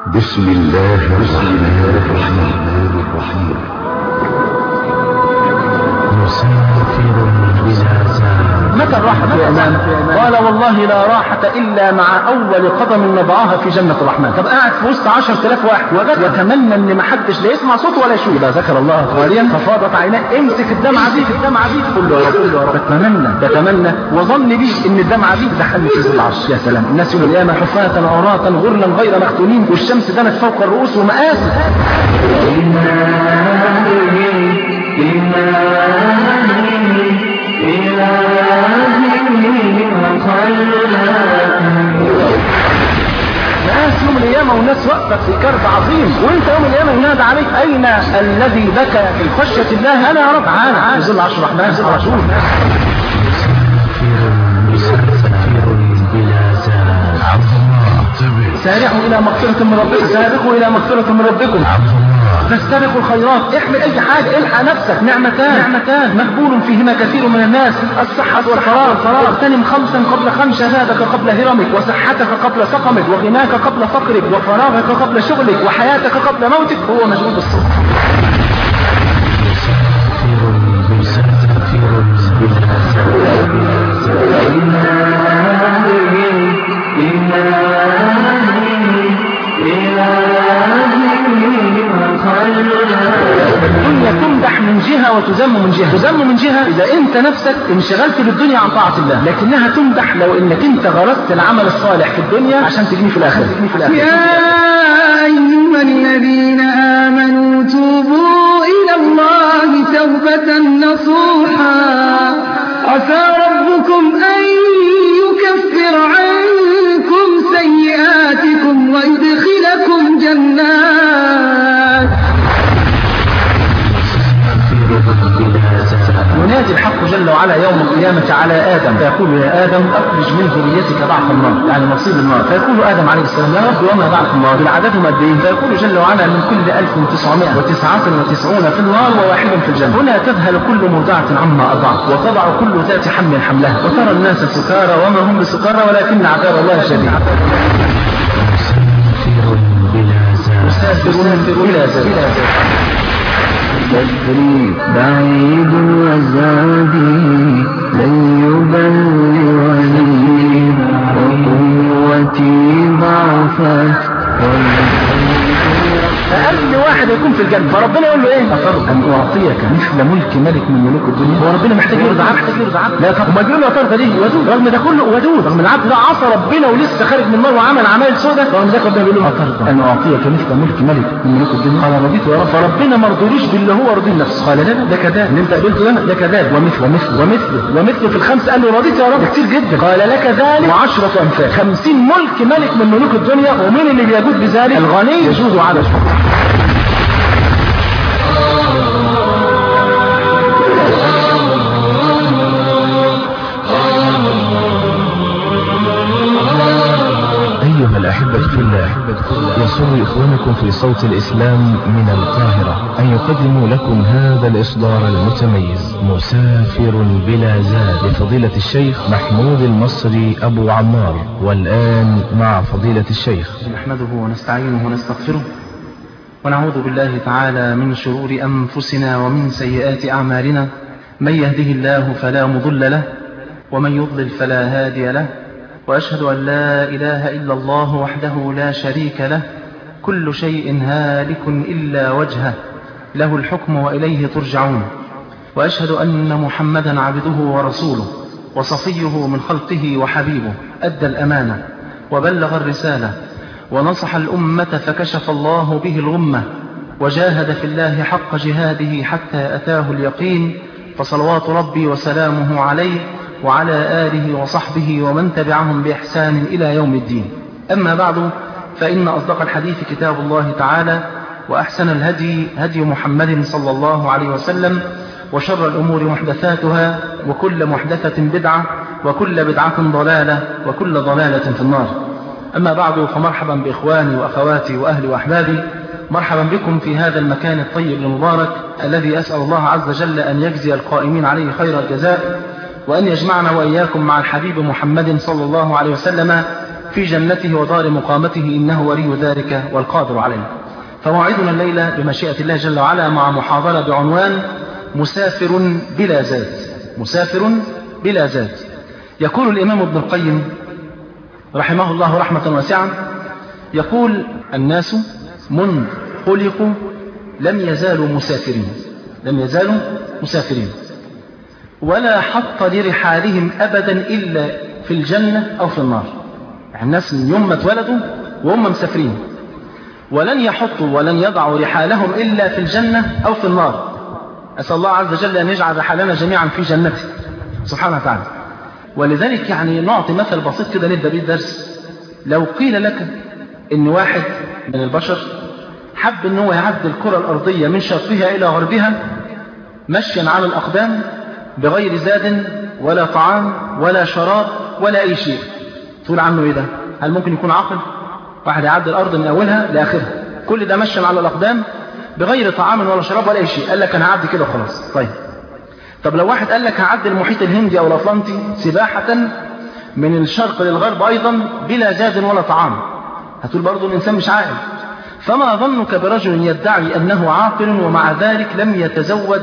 بسم الله الرحمن الرحيم مسافر بلا زاد متى الراحة يا إمام؟ قال والله لا راحة إلا مع أول قدم نضعها في جنة الرحمن طب قاعد في وسط 10000 واحد وجد وتمنى إن ما حدش لا يسمع صوته ولا يشوف إذا ذكر الله خاليا ففاضت عيناه امسك الدمعة دي الدمعة دي قل له يا رب قل له يا رب بتمنى بتمنى وظن بي إن الدمعة دي تدخلني في ظل العرش يا سلام الناس يوم القيامة حفاة عراة غرلا غير مختونين والشمس دنت فوق الرؤوس ومآسي ناس يوم القيامة والناس واقفة في كرب عظيم وانت يوم القيامة ينادى عليك اين الذي بكى في خشية الله انا يا رب تعالى في ظل عرش الرحمن على طول مسافر مسافر بلا زاد عبد الله سارعوا الى مغفرة من ربكم سابقوا الى مغفرة من ربكم عبد الله فاستبقوا الخيرات احمل اي حاجة الحق نفسك نعمتان نعمتان مقبول فيهما كثير من الناس الصحة والفراغ اغتنم خمسا قبل خمس شبابك قبل هرمك وصحتك قبل سقمك وغناك قبل فقرك وفراغك قبل شغلك وحياتك قبل موتك هو مشغول بالصوت مسافر مسافر بلا الدنيا تمدح من جهة وتذم من جهة تذم من جهة إذا أنت نفسك انشغلت بالدنيا عن طاعة الله لكنها تمدح لو أنك أنت غرست العمل الصالح في الدنيا عشان تجني في الآخرة تجني في الآخرة يا أيها الذين آمنوا توبوا إلى الله توبة نصوحا عسى ربكم أن يكفر عنكم سيئاتكم ويدخلكم جنات بلا زاد ينادي الحق جل وعلا يوم القيامة على آدم فيقول يا آدم أخرج من ذريتك ضعف النار يعني نصيب النار فيقول آدم عليه السلام يا رب وما ضعف النار بالعدد قد ايه فيقول جل وعلا من كل 1999 في النار وواحد في الجنة هنا تذهل كل مرضعة عما أضعت وتضع كل ذات حمل حملها وترى الناس سكارى وما هم بسكارى ولكن عذاب الله شديد مسافر بلا زاد مسافر إلى زاد فكري بعيد وزادي لن يبلغني وقوتي ضعفت أقل واحد يكون في الجنة فربنا يقول له إيه؟ أفرض أن أعطيك مثل ملك ملك من ملوك الدنيا هو ربنا محتاج يرضى عنك محتاج يرضى عنك لا طب ما بيقول له أفرض ليه؟ ودود رغم ده كله ودود رغم العبد ده عصى ربنا ولسه خارج من النار وعمل عمايل سودة رغم ده ربنا بيقول له أفرض أن أعطيك مثل ملك ملك من ملوك الدنيا قال رضيت يا رب فربنا ما رضوليش باللي هو رضي لنفسه قال لا لا ده كذاب اللي أنت قبلته ده ده كذاب ومثل ومثل ومثله ومثله في الخمس قال له رضيت يا رب كتير جدا قال لك ذلك وعشرة أمثال خمسين ملك ملك من ملوك الدنيا ومين اللي بيجود بذلك الغني يجوز على الفقير أيها الأحبة في الله يسر إخوانكم في صوت الإسلام من القاهرة أن يقدموا لكم هذا الإصدار المتميز مسافر بلا زاد لفضيلة الشيخ محمود المصري أبو عمار والآن مع فضيلة الشيخ نحمده ونستعينه ونستغفره ونعوذ بالله تعالى من شرور أنفسنا ومن سيئات أعمالنا من يهده الله فلا مضل له ومن يضلل فلا هادي له وأشهد أن لا إله إلا الله وحده لا شريك له كل شيء هالك إلا وجهه له الحكم وإليه ترجعون وأشهد أن محمدا عبده ورسوله وصفيه من خلقه وحبيبه أدى الأمانة وبلغ الرسالة ونصح الأمة فكشف الله به الغمة وجاهد في الله حق جهاده حتى أتاه اليقين فصلوات ربي وسلامه عليه وعلى آله وصحبه ومن تبعهم بإحسان إلى يوم الدين أما بعد فإن أصدق الحديث كتاب الله تعالى وأحسن الهدي هدي محمد صلى الله عليه وسلم وشر الأمور محدثاتها وكل محدثة بدعة وكل بدعة ضلالة وكل ضلالة في النار أما بعد فمرحبا بإخواني وأخواتي وأهلي وأحبابي مرحبا بكم في هذا المكان الطيب المبارك الذي أسأل الله عز وجل أن يجزي القائمين عليه خير الجزاء وأن يجمعنا وإياكم مع الحبيب محمد صلى الله عليه وسلم في جنته ودار مقامته إنه ولي ذلك والقادر عليه فموعدنا الليلة بمشيئة الله جل وعلا مع محاضرة بعنوان مسافر بلا زاد مسافر بلا زاد يقول الإمام ابن القيم رحمه الله رحمة واسعة يقول الناس منذ خلقوا لم يزالوا مسافرين لم يزالوا مسافرين ولا حط لرحالهم أبدا إلا في الجنة أو في النار يعني الناس من يوم ما اتولدوا وهم مسافرين ولن يحطوا ولن يضعوا رحالهم إلا في الجنة أو في النار أسأل الله عز وجل أن يجعل رحالنا جميعا في جنته سبحانه وتعالى ولذلك يعني نعطي مثل بسيط كده نبدأ به الدرس لو قيل لك إن واحد من البشر حب إن هو يعدي الكرة الأرضية من شرقها إلى غربها مشيا على الأقدام بغير زاد ولا طعام ولا شراب ولا أي شيء تقول عنه إيه ده هل ممكن يكون عاقل واحد يعدي الأرض من أولها لآخرها كل ده مشيا على الأقدام بغير طعام ولا شراب ولا أي شيء قال لك أنا هعدي كده خلاص طيب طب لو واحد قال لك هعدي المحيط الهندي أو الأطلنطي سباحة من الشرق للغرب أيضا بلا زاد ولا طعام هتقول برضه الإنسان مش عاقل فما ظنك برجل يدعي أنه عاقل ومع ذلك لم يتزود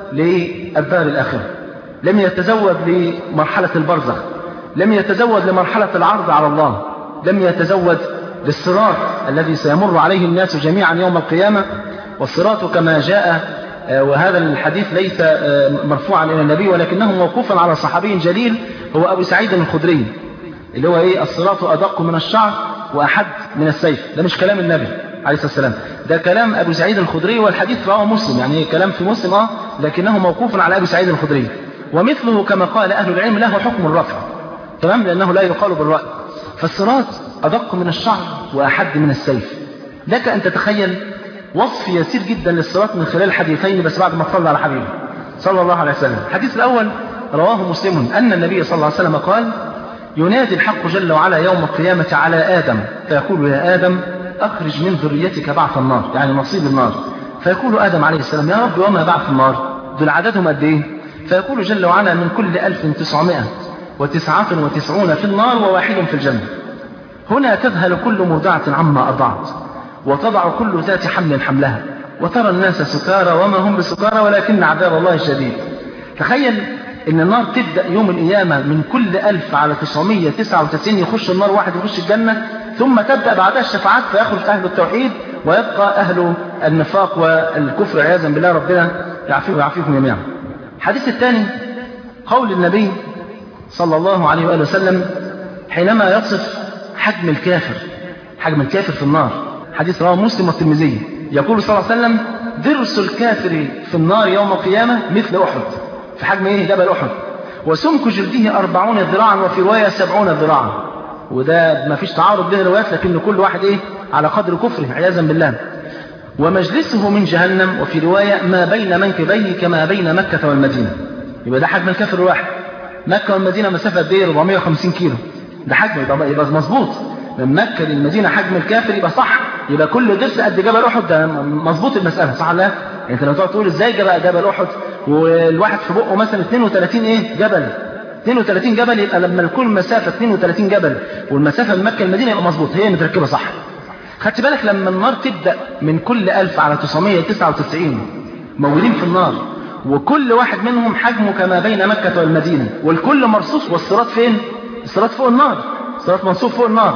للدار الآخرة لم يتزود لمرحلة البرزخ لم يتزود لمرحلة العرض على الله لم يتزود للصراط الذي سيمر عليه الناس جميعا يوم القيامة والصراط كما جاء وهذا الحديث ليس مرفوعا إلى النبي ولكنه موقوفا على صحابي جليل هو أبو سعيد الخدري اللي هو إيه الصراط أدق من الشعر وأحد من السيف ده مش كلام النبي عليه الصلاة والسلام ده كلام أبو سعيد الخدري والحديث رواه مسلم يعني كلام في مسلم آه لكنه موقوف على أبي سعيد الخدري ومثله كما قال أهل العلم له حكم الرفع تمام لأنه لا يقال بالرأي فالصراط أدق من الشعر وأحد من السيف لك أن تتخيل وصف يسير جدا للصراط من خلال حديثين بس بعد ما تصلى على حبيبه صلى الله عليه وسلم الحديث الأول رواه مسلم أن النبي صلى الله عليه وسلم قال ينادي الحق جل وعلا يوم القيامة على آدم فيقول يا آدم أخرج من ذريتك بعث النار يعني نصيب النار فيقول آدم عليه السلام يا رب وما بعث النار دول عددهم قد إيه فيقول جل وعلا من كل ألف تسعمائة وتسعة وتسعون في النار وواحد في الجنة هنا تذهل كل مرضعة عما أضعت وتضع كل ذات حمل حملها وترى الناس سكارى وما هم بسكارى ولكن عذاب الله شديد تخيل ان النار تبدأ يوم القيامة من كل ألف على 999 يخش النار واحد يخش الجنة ثم تبدأ بعدها الشفاعات فيخرج أهل التوحيد ويبقى أهل النفاق والكفر عياذا بالله ربنا يعافيه ويعافيكم جميعا الحديث الثاني قول النبي صلى الله عليه وآله وسلم حينما يصف حجم الكافر حجم الكافر في النار حديث رواه مسلم والترمذي يقول صلى الله عليه وسلم درس الكافر في النار يوم القيامة مثل أحد في حجم إيه جبل أحد وسمك جلده أربعون ذراعا وفي رواية سبعون ذراعا وده ما فيش تعارض بين الروايات لكن كل واحد إيه على قدر كفره عياذا بالله ومجلسه من جهنم وفي رواية ما بين منكبيه كما بين مكة والمدينة يبقى ده حجم الكافر الواحد مكة والمدينة مسافة قد ايه 450 كيلو ده حجم يبقى, يبقى مظبوط من مكة للمدينة حجم الكافر يبقى صح يبقى كل درس قد جبل أحد ده مظبوط المسألة صح لا انت لو تقعد تقول ازاي جبل جبل أحد والواحد في بقه مثلا 32 ايه جبل 32 جبل يبقى لما يكون مسافة 32 جبل والمسافة من مكة للمدينة يبقى مظبوط هي متركبة صح خدت بالك لما النار تبدأ من كل 1000 على 999 موجودين في النار وكل واحد منهم حجمه كما بين مكة والمدينة والكل مرصوص والصراط فين الصراط فوق النار الصراط منصوب فوق النار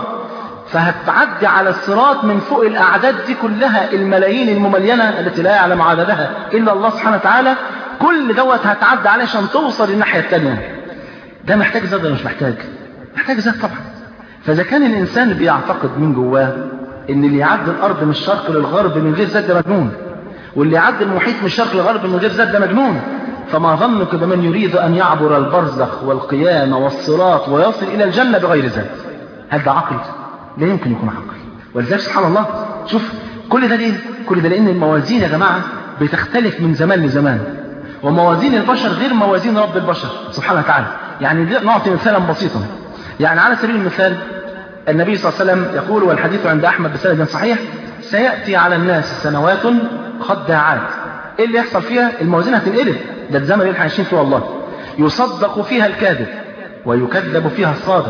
فهتعدي على الصراط من فوق الأعداد دي كلها الملايين المملينة التي لا يعلم عددها إلا الله سبحانه وتعالى كل دوت هتعدي عليه عشان توصل للناحية الثانية ده محتاج زاد ولا مش محتاج محتاج زاد طبعا فإذا كان الإنسان بيعتقد من جواه إن اللي يعدي الأرض من الشرق للغرب من غير زاد ده مجنون واللي يعدي المحيط من الشرق للغرب من غير زاد ده مجنون فما ظنك بمن يريد أن يعبر البرزخ والقيامة والصراط ويصل إلى الجنة بغير زاد هل ده عقل؟ لا يمكن يكون عقل ولذلك سبحان الله شوف كل ده ليه؟ كل ده لأن الموازين يا جماعة بتختلف من زمان لزمان وموازين البشر غير موازين رب البشر سبحانه وتعالى يعني نعطي مثالا بسيطا يعني على سبيل المثال النبي صلى الله عليه وسلم يقول والحديث عند أحمد بسند صحيح سيأتي على الناس سنوات خداعات ايه اللي يحصل فيها الموازين هتنقلب ده الزمن اللي احنا عايشين فيه والله يصدق فيها الكاذب ويكذب فيها الصادق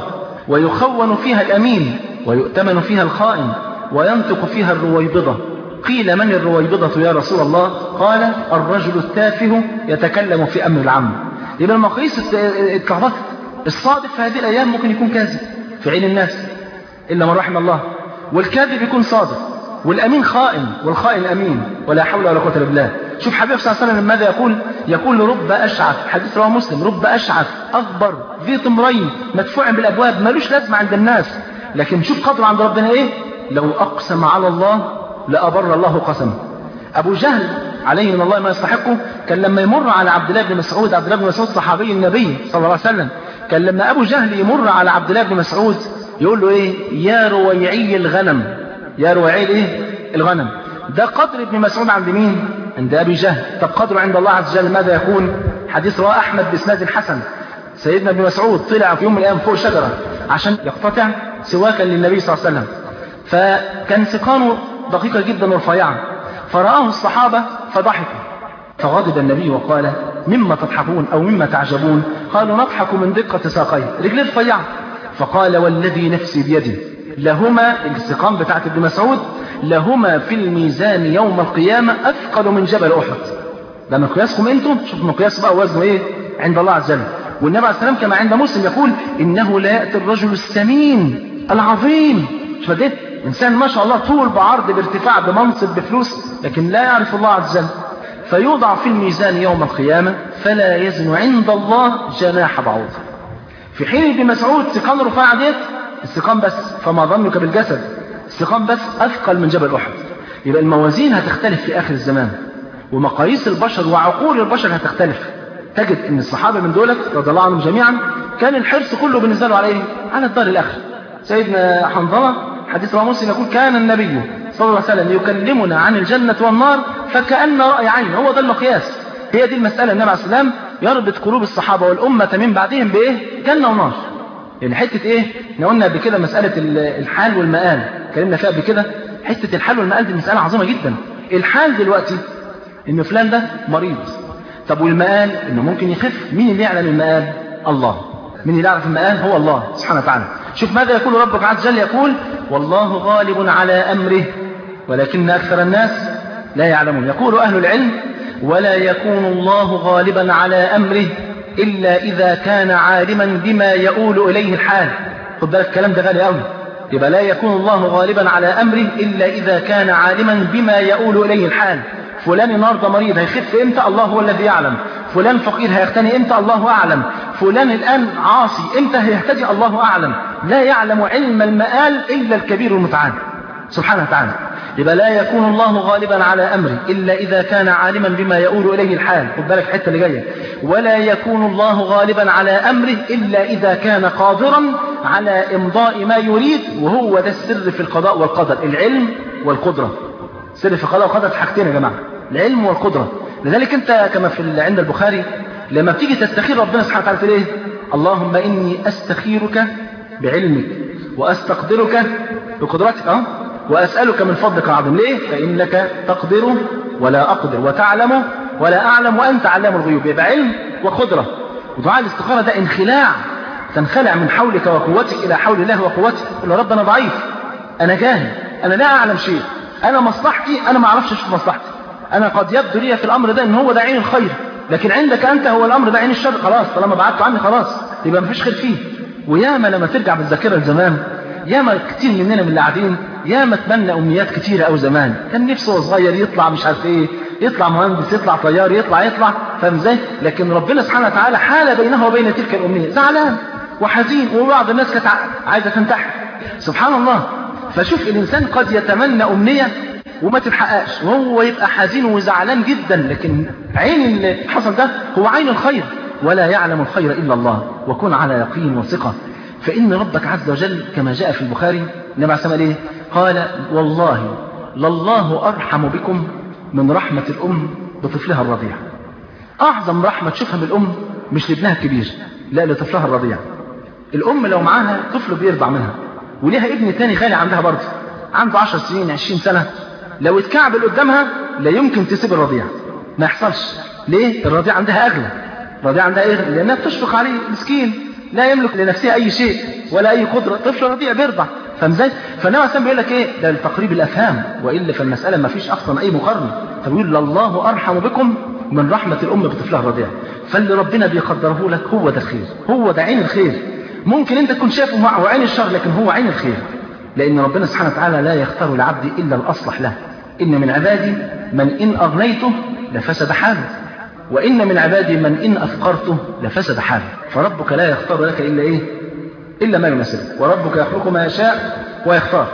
ويخون فيها الأمين ويؤتمن فيها الخائن وينطق فيها الرويبضة قيل من الرويبضة يا رسول الله قال الرجل التافه يتكلم في أمر العام يبقى المقاييس اتلخبطت الصادق في هذه الأيام ممكن يكون كاذب في عين الناس إلا من رحم الله والكاذب يكون صادق والأمين خائن والخائن أمين ولا حول ولا قوة إلا بالله شوف حبيب صلى الله عليه وسلم ماذا يقول يقول رب أشعث حديث رواه مسلم رب أشعث أكبر ذي طمرين مدفوع بالأبواب ملوش لازمة عند الناس لكن شوف قدره عند ربنا إيه لو أقسم على الله لأبر الله قسمه أبو جهل عليه من الله ما يستحقه كان لما يمر على عبد الله بن مسعود عبد الله بن مسعود صحابي النبي صلى الله عليه وسلم كان لما أبو جهل يمر على عبد الله بن مسعود يقول له إيه يا رويعي الغنم يا رويعي الإيه الغنم ده قدر ابن مسعود عند مين عند أبي جهل طب قدره عند الله عز وجل ماذا يكون حديث رواه أحمد بإسناد حسن سيدنا ابن مسعود طلع في يوم من الأيام فوق شجرة عشان يقتطع سواكا للنبي صلى الله عليه وسلم فكان سقانه دقيقة جدا ورفيعة فرآه الصحابة فضحكوا فغضب النبي وقال مما تضحكون أو مما تعجبون قالوا نضحك من دقة ساقيه رجليه رفيعة فقال والذي نفسي بيده لهما الاستقام بتاعت ابن مسعود لهما في الميزان يوم القيامة أثقل من جبل أحد ده مقياسكم انتم شوف مقياس بقى وزنه ايه عند الله عز وجل والنبي عليه السلام كما عند مسلم يقول إنه لا يأتي الرجل السمين العظيم شوف ده إنسان ما شاء الله طول بعرض بارتفاع بمنصب بفلوس لكن لا يعرف الله عز وجل فيوضع في الميزان يوم القيامة فلا يزن عند الله جناح بعوض في حين ابن مسعود سقام رفاعة ديت السقام بس فما ظنك بالجسد السقام بس أثقل من جبل أحد يبقى الموازين هتختلف في آخر الزمان ومقاييس البشر وعقول البشر هتختلف تجد ان الصحابة من دولت رضي الله عنهم جميعا كان الحرص كله بالنسبة له على ايه؟ على الدار الآخر سيدنا حنظلة حديث رواه مسلم يقول كان النبي صلى الله عليه وسلم يكلمنا عن الجنة والنار فكأن رأي عين هو ده المقياس هي دي المسألة النبي عليه السلام يربط قلوب الصحابة والأمة من بعدهم بإيه؟ جنة ونار يعني حتة إيه؟ احنا قلنا قبل كده مسألة الحال والمآل اتكلمنا فيها قبل كده حتة الحال والمآل دي مسألة عظيمة جدا الحال دلوقتي إن فلان ده مريض طب والمآل إنه ممكن يخف مين اللي يعلم المآل؟ الله مين اللي يعرف المآل؟ هو الله سبحانه وتعالى شوف ماذا يقول ربك عز وجل يقول والله غالب على أمره ولكن أكثر الناس لا يعلمون يقول أهل العلم ولا يكون الله غالبا على أمره إلا إذا كان عالما بما يؤول إليه الحال خد بالك الكلام ده غالي قوي يبقى لا يكون الله غالبا على أمره إلا إذا كان عالما بما يؤول إليه الحال فلان النهارده مريض هيخف امتى الله هو الذي يعلم فلان فقير هيغتني امتى الله اعلم فلان الان عاصي امتى هيهتدي الله اعلم لا يعلم علم المآل الا الكبير المتعال سبحانه وتعالى يبقى لا يكون الله غالبا على امره الا اذا كان عالما بما يؤول اليه الحال خد بالك الحته اللي جايه ولا يكون الله غالبا على امره الا اذا كان قادرا على امضاء ما يريد وهو ده السر في القضاء والقدر العلم والقدره سر في القضاء والقدر في حاجتين يا جماعه العلم والقدرة لذلك انت كما في عند البخاري لما بتيجي تستخير ربنا سبحانه وتعالى تقول ايه اللهم اني استخيرك بعلمك واستقدرك بقدرتك اه واسالك من فضلك العظيم ليه فانك تقدر ولا اقدر وتعلم ولا اعلم وانت علام الغيوب يبقى علم وقدره ودعاء الاستخاره ده انخلاع تنخلع من حولك وقوتك الى حول الله وقوته قل يا رب انا ضعيف انا جاهل انا لا اعلم شيء انا مصلحتي انا ما اعرفش اشوف مصلحتي انا قد يبدو لي في الامر ده ان هو ده عين الخير لكن عندك انت هو الامر ده عين الشر خلاص طالما بعدته عني خلاص يبقى مفيش خير فيه وياما لما ترجع بالذاكره لزمان ياما كتير مننا من اللي قاعدين ياما اتمنى امنيات كتيره قوي زمان كان نفسه وهو صغير يطلع مش عارف ايه يطلع مهندس يطلع طيار يطلع يطلع فاهم ازاي لكن ربنا سبحانه وتعالى حال بينه وبين تلك الامنيه زعلان وحزين وبعض الناس كانت عايزه تنتحر سبحان الله فشوف الانسان قد يتمنى امنيه وما تتحققش وهو يبقى حزين وزعلان جدا لكن عين اللي حصل ده هو عين الخير ولا يعلم الخير إلا الله وكن على يقين وثقة فإن ربك عز وجل كما جاء في البخاري النبي عليه الصلاة والسلام قال والله لله أرحم بكم من رحمة الأم بطفلها الرضيع أعظم رحمة تشوفها من الأم مش لابنها الكبير لا لطفلها الرضيع الأم لو معاها طفل بيرضع منها وليها ابن تاني غالي عندها برضه عنده 10 سنين 20 سنة لو اتكعبل قدامها لا يمكن تسيب الرضيع ما يحصلش ليه الرضيع عندها اغلى الرضيع عندها ايه لانها بتشفق عليه مسكين لا يملك لنفسه اي شيء ولا اي قدره طفل رضيع بيرضع فاهم ازاي فالنبي عليه بيقول لك ايه ده لتقريب الافهام والا فالمساله ما فيش اصلا اي مقارنه فبيقول الله ارحم بكم من رحمه الام بطفلها الرضيع فاللي ربنا بيقدره لك هو ده الخير هو ده عين الخير ممكن انت تكون شايفه معه عين الشر لكن هو عين الخير لان ربنا سبحانه وتعالى لا يختار لعبدي الا الاصلح له ان من عبادي من ان اغنيته لفسد حاله وإن من عبادي من إن أفقرته لفسد حاله فربك لا يختار لك إلا إيه إلا ما يناسبك وربك يخلق ما يشاء ويختار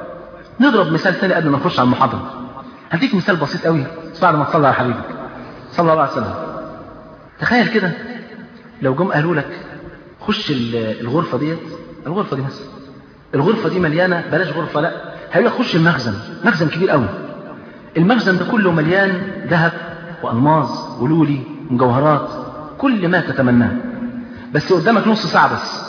نضرب مثال ثاني قبل ما نخش على المحاضرة هديك مثال بسيط قوي بعد ما تصلي على حبيبك صلى الله عليه وسلم تخيل كده لو جم قالوا لك خش الغرفة ديت الغرفة دي مثلا الغرفة دي مليانة بلاش غرفة لا هيقول لك خش المخزن مخزن كبير قوي المخزن ده كله مليان ذهب وألماظ ولولي ومجوهرات كل ما تتمناه بس قدامك نص ساعة بس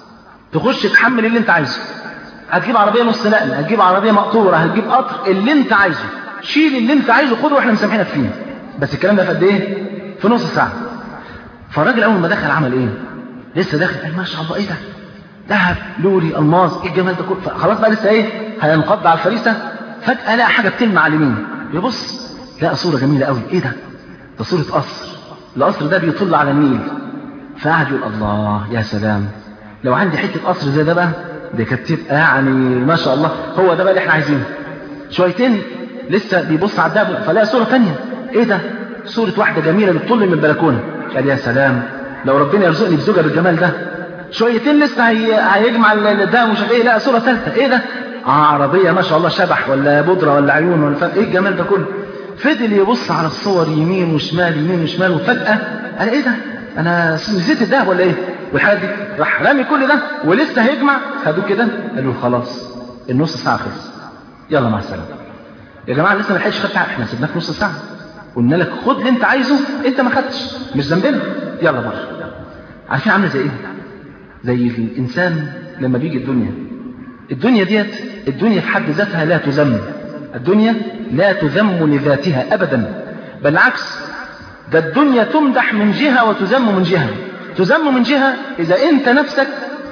تخش تحمل اللي انت عايزه هتجيب عربية نص نقل هتجيب عربية مقطورة هتجيب قطر اللي انت عايزه شيل اللي انت عايزه خده واحنا مسامحينك فيه بس الكلام ده في قد ايه في نص ساعة فالراجل اول ما دخل عمل ايه لسه داخل قال ما شاء الله ايه ده ذهب لولي الماظ ايه الجمال ده كله خلاص بقى لسه ايه هينقض على الفريسة فجأة لقى حاجة بتلمع على اليمين يبص لقى صورة جميلة قوي ايه ده ده صورة قصر القصر ده بيطل على النيل فقعد يقول الله يا سلام لو عندي حتة قصر زي ده بقى دي كانت تبقى يعني ما شاء الله هو ده بقى اللي احنا عايزينه شويتين لسه بيبص على الدهب فلاقي صورة تانية ايه ده صورة واحدة جميلة بتطل من البلكونة قال يا سلام لو ربنا يرزقني بزوجة بالجمال ده شويتين لسه هي... هيجمع الدهب ومش عارف ايه لا صورة ثالثة ايه ده آه عربية ما شاء الله شبح ولا بودرة ولا عيون ولا فاهم ايه الجمال ده كله فضل يبص على الصور يمين وشمال يمين وشمال وفجأة قال ايه ده انا نسيت الدهب ولا ايه والحاجات دي راح رامي كل ده ولسه هيجمع خدوه كده قالوا خلاص النص ساعة خلص يلا مع السلامة يا جماعة لسه ما لحقتش خدت احنا سيبناك نص ساعة قلنا لك خد اللي انت عايزه انت ما خدتش مش ذنبنا يلا بره عارفين عامله زي ايه زي الانسان لما بيجي الدنيا الدنيا ديت الدنيا في حد ذاتها لا تذم الدنيا لا تذم لذاتها أبدا بل العكس ده الدنيا تمدح من جهة وتذم من جهة تذم من جهة إذا أنت نفسك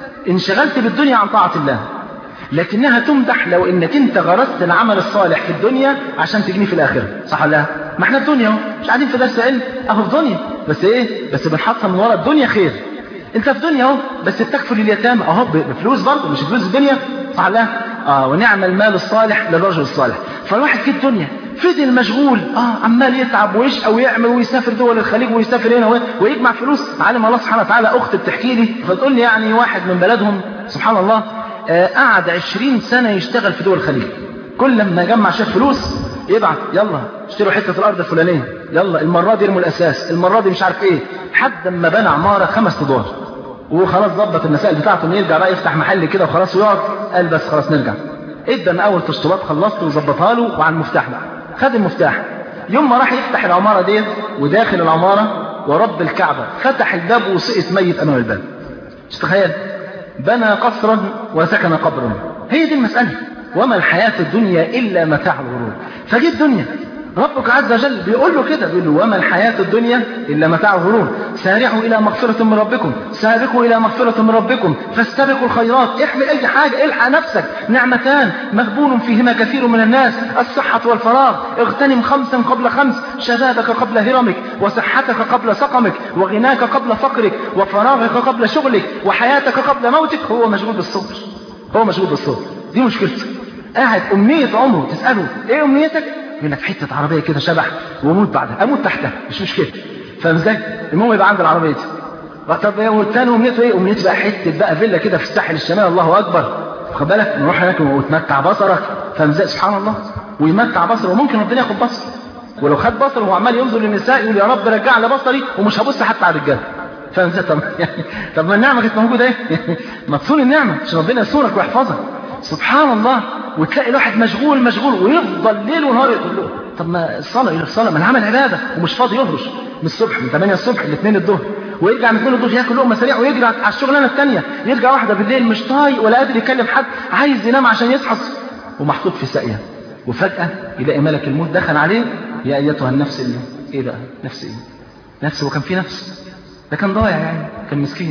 انشغلت بالدنيا عن طاعة الله لكنها تمدح لو انك انت غرست العمل الصالح في الدنيا عشان تجنيه في الاخره صح ولا لا ما احنا في دنيا اهو مش قاعدين في درس علم اهو في دنيا بس ايه بس بنحطها من ورا الدنيا خير انت في دنيا اهو بس بتكفل اليتامى اهو بفلوس برضه مش فلوس الدنيا صح ولا لا اه ونعم المال الصالح للرجل الصالح فالواحد في الدنيا فضل مشغول اه عمال يتعب ويشقى ويعمل ويسافر دول الخليج ويسافر هنا ويجمع فلوس علم الله سبحانه وتعالى اخت بتحكي لي فتقول لي يعني واحد من بلدهم سبحان الله آه قعد 20 سنه يشتغل في دول الخليج كل لما يجمع شويه فلوس يبعت يلا اشتروا حته الارض الفلانيه يلا المره دي يرموا الاساس المره دي مش عارف ايه لحد ما بنى عماره خمس ادوار وخلاص ظبط المسائل بتاعته انه يرجع بقى يفتح محل كده وخلاص ويقعد قال بس خلاص نرجع ادى انا اول تشطيبات خلصت وظبطها له وعلى المفتاح بقى خد المفتاح يوم ما راح يفتح العماره ديت وداخل العماره ورب الكعبه فتح الباب وسقط ميت امام الباب مش تخيل بنى قصرا وسكن قبرا هي دي المساله وما الحياه الدنيا الا متاع الغرور فدي الدنيا ربك عز وجل بيقول له كده بيقول له وما الحياة الدنيا إلا متاع الغرور سارعوا إلى مغفرة من ربكم سابقوا إلى مغفرة من ربكم فاستبقوا الخيرات احمل أي حاجة الحق نفسك نعمتان مغبون فيهما كثير من الناس الصحة والفراغ اغتنم خمسا قبل خمس شبابك قبل هرمك وصحتك قبل سقمك وغناك قبل فقرك وفراغك قبل شغلك وحياتك قبل موتك هو مشغول بالصبر هو مشغول بالصبر دي مشكلته قاعد أمنية عمره تسأله ايه أمنيتك يقول لك حته عربيه كده شبح واموت بعدها اموت تحتها مش مشكله فاهم ازاي المهم يبقى عند العربيه دي طب والتاني امنيته ايه امنيته بقى حته بقى فيلا كده في الساحل الشمالي الله اكبر خد بالك نروح هناك وتمتع بصرك فاهم ازاي سبحان الله ويمتع بصره وممكن ربنا ياخد بصره ولو خد بصره وهو عمال ينظر للنساء يقول يا رب رجع لي بصري ومش هبص حتى على الرجاله فاهم ازاي طب يعني طب ما النعمه كانت موجوده ايه ما تصون النعمه عشان ربنا يصونك ويحفظك سبحان الله وتلاقي الواحد مشغول مشغول ويفضل ليل ونهار يقول له طب ما الصلاه يقول الصلاه ما العمل عباده ومش فاضي يهرش من الصبح من 8 الصبح ل 2 الظهر ويرجع من 2 الظهر ياكل لقمه سريع ويجري على الشغلانه الثانيه يرجع واحده بالليل مش طايق ولا قادر يكلم حد عايز ينام عشان يصحى ومحطوط في ساقيه وفجاه يلاقي ملك الموت دخل عليه يا ايتها النفس اللي ايه بقى نفس ايه نفس وكان في نفس ده كان ضايع يعني كان مسكين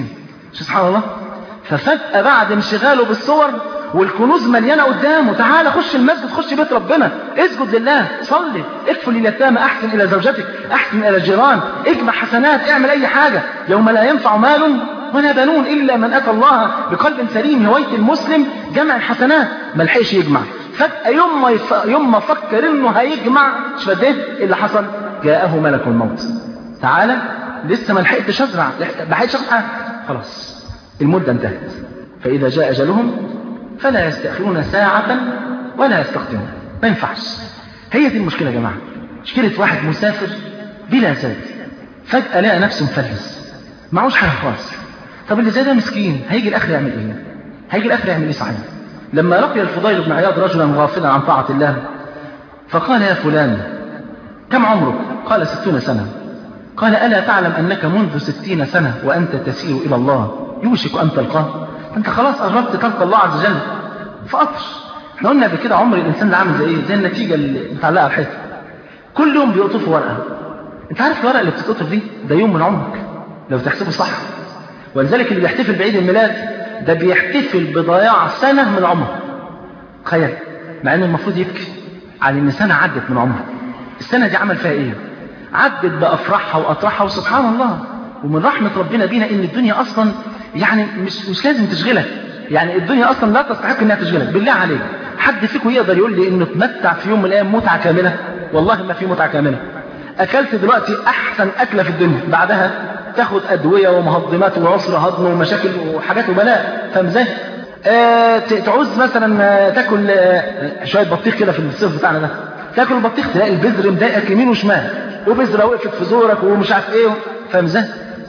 شو سبحان الله ففجأة بعد انشغاله بالصور والكنوز مليانة قدامه تعالى خش المسجد خش بيت ربنا اسجد لله صلي اكفل اليتامى احسن الى زوجتك احسن الى الجيران اجمع حسنات اعمل اي حاجة يوم لا ينفع مال ولا بنون الا من اتى الله بقلب سليم هواية المسلم جمع الحسنات ما لحقش يجمع فجأة يوم ما يف... يوم ما فكر انه هيجمع مش فده اللي حصل جاءه ملك الموت تعالى لسه ما لحقتش ازرع ما لحقتش ازرع خلاص المدة انتهت فإذا جاء أجلهم فلا يستأخرون ساعة ولا يستقدمون ما ينفعش هي دي المشكلة يا جماعة مشكلة واحد مسافر بلا زاد فجأة لقى نفسه مفلس معهوش حاجة خالص طب اللي زي ده مسكين هيجي الآخر يعمل إيه؟ هيجي الآخر يعمل إيه صحيح؟ لما لقي الفضيل بن عياض رجلا غافلا عن طاعة الله فقال يا فلان كم عمرك؟ قال ستون سنة قال ألا تعلم أنك منذ ستين سنة وأنت تسير إلى الله يوشك أن تلقاه أنت خلاص قربت تلقى الله عز وجل فقطر احنا قلنا بكده عمر الإنسان ده عامل زي إيه؟ زي النتيجة اللي متعلقة على الحيطة كل يوم بيقطفوا ورقة أنت عارف الورقة اللي بتتقطف دي ده يوم من عمرك لو تحسبه صح ولذلك اللي بيحتفل بعيد الميلاد ده بيحتفل بضياع سنة من عمره تخيل مع انه المفروض يبكي على ان سنة عدت من عمره السنة دي عمل فيها ايه عدت بأفراحها وأطراحها وسبحان الله ومن رحمة ربنا بينا ان الدنيا اصلا يعني مش, مش لازم تشغلك يعني الدنيا اصلا لا تستحق انها تشغلك بالله عليك حد فيكم يقدر يقول لي انه تمتع في يوم من الايام متعة كاملة والله ما في متعة كاملة اكلت دلوقتي احسن اكلة في الدنيا بعدها تاخد ادوية ومهضمات وعسر هضم ومشاكل وحاجات وبلاء فاهم ازاي آه تعوز مثلا آه تاكل آه شوية بطيخ كده في الصيف بتاعنا ده تاكل البطيخ تلاقي البذر مضايقك يمين وشمال وبذرة وقفت في زورك ومش عارف ايه فاهم ازاي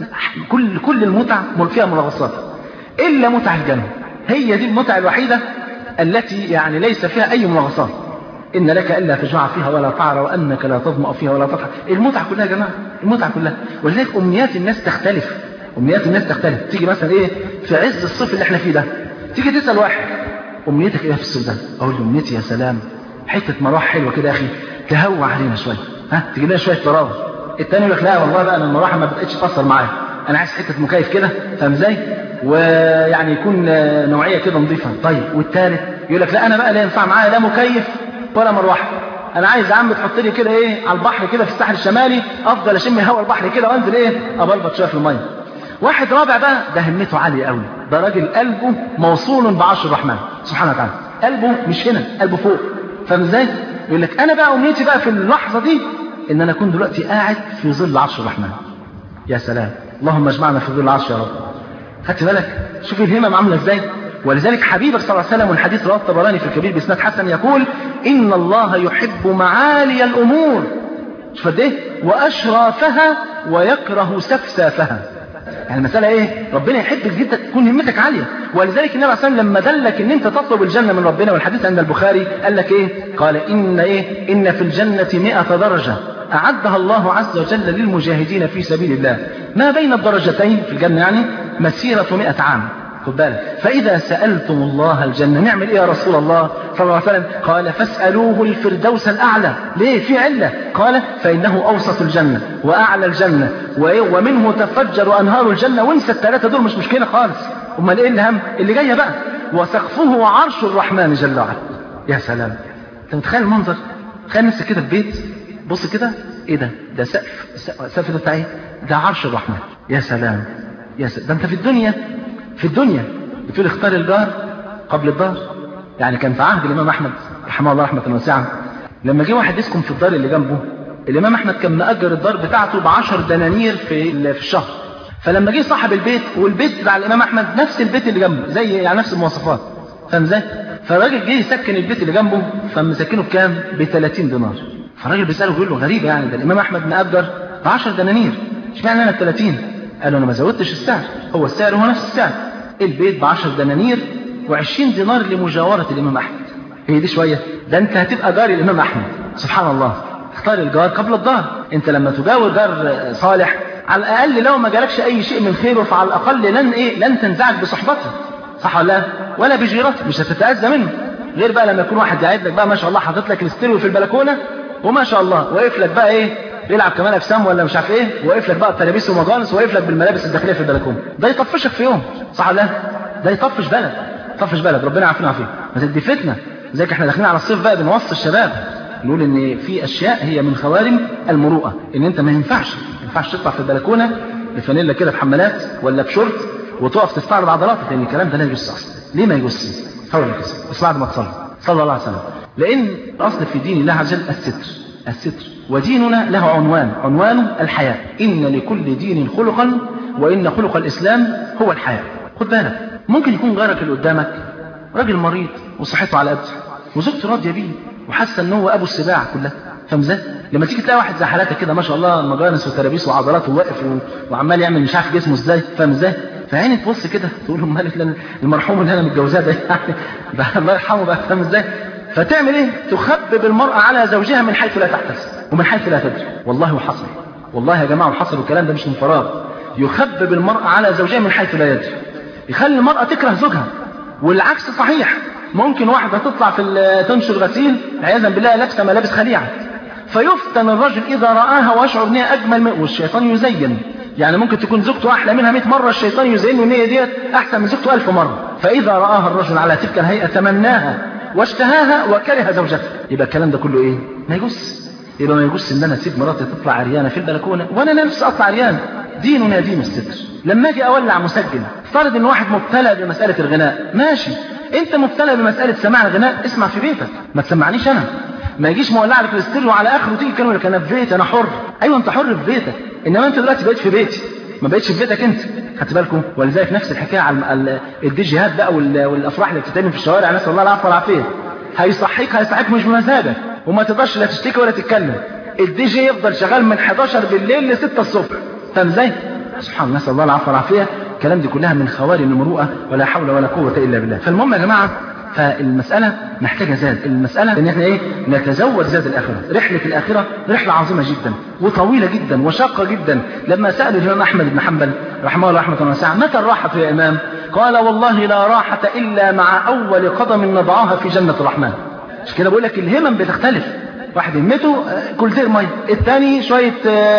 كل كل المتع فيها منغصات الا متع الجنة هي دي المتعة الوحيدة التي يعني ليس فيها اي منغصات إن لك ألا تجوع فيها ولا تعرى وأنك لا تظمأ فيها ولا تضحك المتعة كلها يا جماعة المتعة كلها ولذلك أمنيات الناس تختلف أمنيات الناس تختلف تيجي مثلا إيه في عز الصيف اللي احنا فيه ده تيجي تسأل واحد أمنيتك إيه في الصيف ده أقول له أمنيتي يا سلام حتة مروحة حلوة كده يا أخي تهوى علينا شوية ها تجي لنا شوية تراوح التاني يقول لك لا والله بقى أنا المروحة ما بقتش تأثر معايا أنا عايز حتة مكيف كده فاهم إزاي ويعني يكون نوعية كده نظيفة طيب والتالت يقول لك لا أنا بقى لا ينفع معايا لا مكيف ولا مروحه انا عايز يا عم تحط لي كده ايه على البحر كده في الساحل الشمالي افضل اشم هوا البحر كده وانزل ايه ابلبط شويه في الميه واحد رابع بقى ده همته عاليه قوي ده راجل قلبه موصول بعرش الرحمن سبحانه وتعالى قلبه مش هنا قلبه فوق فاهم ازاي يقول لك انا بقى امنيتي بقى في اللحظه دي ان انا اكون دلوقتي قاعد في ظل عرش الرحمن يا سلام اللهم اجمعنا في ظل العرش يا رب خدت بالك شوف الهمم عامله ازاي ولذلك حبيبك صلى الله عليه وسلم والحديث رواه الطبراني في الكبير باسناد حسن يقول إن الله يحب معالي الأمور شوف قد ايه وأشرافها ويكره سفسافها يعني المسألة ايه ربنا يحبك جدا تكون همتك عالية ولذلك النبي عليه الصلاة والسلام لما دلك ان انت تطلب الجنة من ربنا والحديث عند البخاري قال لك ايه قال إن ايه إن في الجنة مئة درجة أعدها الله عز وجل للمجاهدين في سبيل الله ما بين الدرجتين في الجنة يعني مسيرة مئة عام خد بالك فإذا سألتم الله الجنة نعمل إيه يا رسول الله صلى الله عليه وسلم قال فاسألوه الفردوس الأعلى ليه في علة قال فإنه أوسط الجنة وأعلى الجنة ومنه تفجر أنهار الجنة وانسى الثلاثة دول مش مشكلة خالص أمال إيه الهم اللي جاية بقى وسقفه عرش الرحمن جل وعلا يا سلام أنت متخيل المنظر تخيل نفسك كده في بيت بص كده ايه ده ده سقف السقف ده بتاع ايه ده عرش الرحمن يا سلام يا سلام ده انت في الدنيا في الدنيا بتقول اختار الجار قبل الدار يعني كان في عهد الإمام أحمد رحمه الله رحمة واسعة لما جه واحد يسكن في الدار اللي جنبه الإمام أحمد كان مأجر الدار بتاعته بعشر دنانير في في الشهر فلما جه صاحب البيت والبيت بتاع الإمام أحمد نفس البيت اللي جنبه زي يعني نفس المواصفات فاهم ازاي؟ فالراجل جه يسكن البيت اللي جنبه فمسكنه بكام؟ ب 30 دينار فالراجل بيسأله بيقول له غريبة يعني ده الإمام أحمد مأجر ب 10 دنانير اشمعنى أنا ب 30 قال له أنا ما زودتش السعر هو السعر هو نفس السعر البيت بعشر دنانير وعشرين دينار لمجاورة الإمام أحمد هي دي شوية ده أنت هتبقى جار الإمام أحمد سبحان الله اختار الجار قبل الدار أنت لما تجاور جار صالح على الأقل لو ما جالكش أي شيء من خيره فعلى الأقل لن إيه لن تنزعج بصحبته صح ولا لا ولا بجيرته مش هتتأذى منه غير بقى لما يكون واحد قاعد لك بقى ما شاء الله حاطط لك الاستيريو في البلكونة وما شاء الله واقف لك بقى إيه بيلعب كمان اجسام ولا مش عارف ايه واقف لك بقى بتلابيس ومجانس واقف لك بالملابس الداخليه في البلكونه ده يطفشك في يوم صح ولا لا ده يطفش بلد يطفش بلد ربنا يعافينا ويعافيك ما تدي فتنه زي احنا داخلين على الصيف بقى بنوصي الشباب نقول ان في اشياء هي من خوارم المروءه ان انت ما ينفعش ما ينفعش تطلع في البلكونه بفانيلا كده بحمالات ولا بشورت وتقف تستعرض عضلاتك لان الكلام ده لا يجوز اصلا ليه ما يجوز حول كده بس بعد ما تصلي صلى الله عليه وسلم لان الاصل في دين الله عز وجل الستر الستر وديننا له عنوان عنوانه الحياة إن لكل دين خلقا وإن خلق الإسلام هو الحياة خد بالك ممكن يكون جارك اللي قدامك راجل مريض وصحته على قده وزوجته راضيه بيه وحاسه ان هو ابو السباع كلها فاهم ازاي؟ لما تيجي تلاقي واحد زي حالاتك كده ما شاء الله مجانس وترابيس وعضلات وواقف و... وعمال يعمل مش عارف جسمه ازاي فاهم ازاي؟ فعيني تبص كده تقول له مالك المرحوم اللي انا متجوزاه ده يعني ده الله يرحمه بقى فاهم ازاي؟ فتعمل ايه؟ تخبب المرأة على زوجها من حيث لا تحتسب ومن حيث لا تدري والله وحصل والله يا جماعة وحصل والكلام ده مش من فراغ يخبب المرأة على زوجها من حيث لا يدري يخلي المرأة تكره زوجها والعكس صحيح ممكن واحدة تطلع في تنشر غسيل عياذا بالله لابسة ملابس خليعة فيفتن الرجل إذا رآها ويشعر إن هي أجمل من والشيطان يزين يعني ممكن تكون زوجته أحلى منها 100 مرة الشيطان يزين إن هي ديت أحسن من زوجته 1000 مرة فإذا رآها الرجل على تلك الهيئة تمناها واشتهاها وكره زوجته يبقى الكلام ده كله إيه؟ ما يجوز يبقى ما يجوز ان انا اسيب مراتي تطلع عريانه في البلكونه وانا نفسي اطلع عريان ديننا دين الستر لما اجي اولع مسجل افترض ان واحد مبتلى بمساله الغناء ماشي انت مبتلى بمساله سماع الغناء اسمع في بيتك ما تسمعنيش انا ما يجيش مولع لك الاستيريو على اخره تيجي كانوا لك انا في بيتي انا حر ايوه انت حر في بيتك انما انت دلوقتي بقيت في بيتي ما بقتش في بيتك انت خدت بالكم ولذلك نفس الحكايه على الديجيهات بقى والافراح اللي بتتعمل في الشوارع نسال الله العفو والعافيه هيصحيك هيصحيك مش بمزاجك وما تقدرش لا تشتكي ولا تتكلم الدي جي يفضل شغال من 11 بالليل ل 6 الصبح فاهم ازاي سبحان الله نسال الله العفو والعافيه الكلام دي كلها من خوارم المروءه ولا حول ولا قوه الا بالله فالمهم يا جماعه فالمسألة محتاجة زاد المسألة ان احنا ايه نتزود زاد الآخرة رحلة الآخرة رحلة عظيمة جدا وطويلة جدا وشاقة جدا لما سأل الإمام أحمد بن حنبل رحمه الله رحمة واسعة متى الراحة يا إمام قال والله لا راحة إلا مع أول قدم نضعها في جنة الرحمن مش كده بقول لك الهمم بتختلف واحد همته كولتير ميه الثاني شويه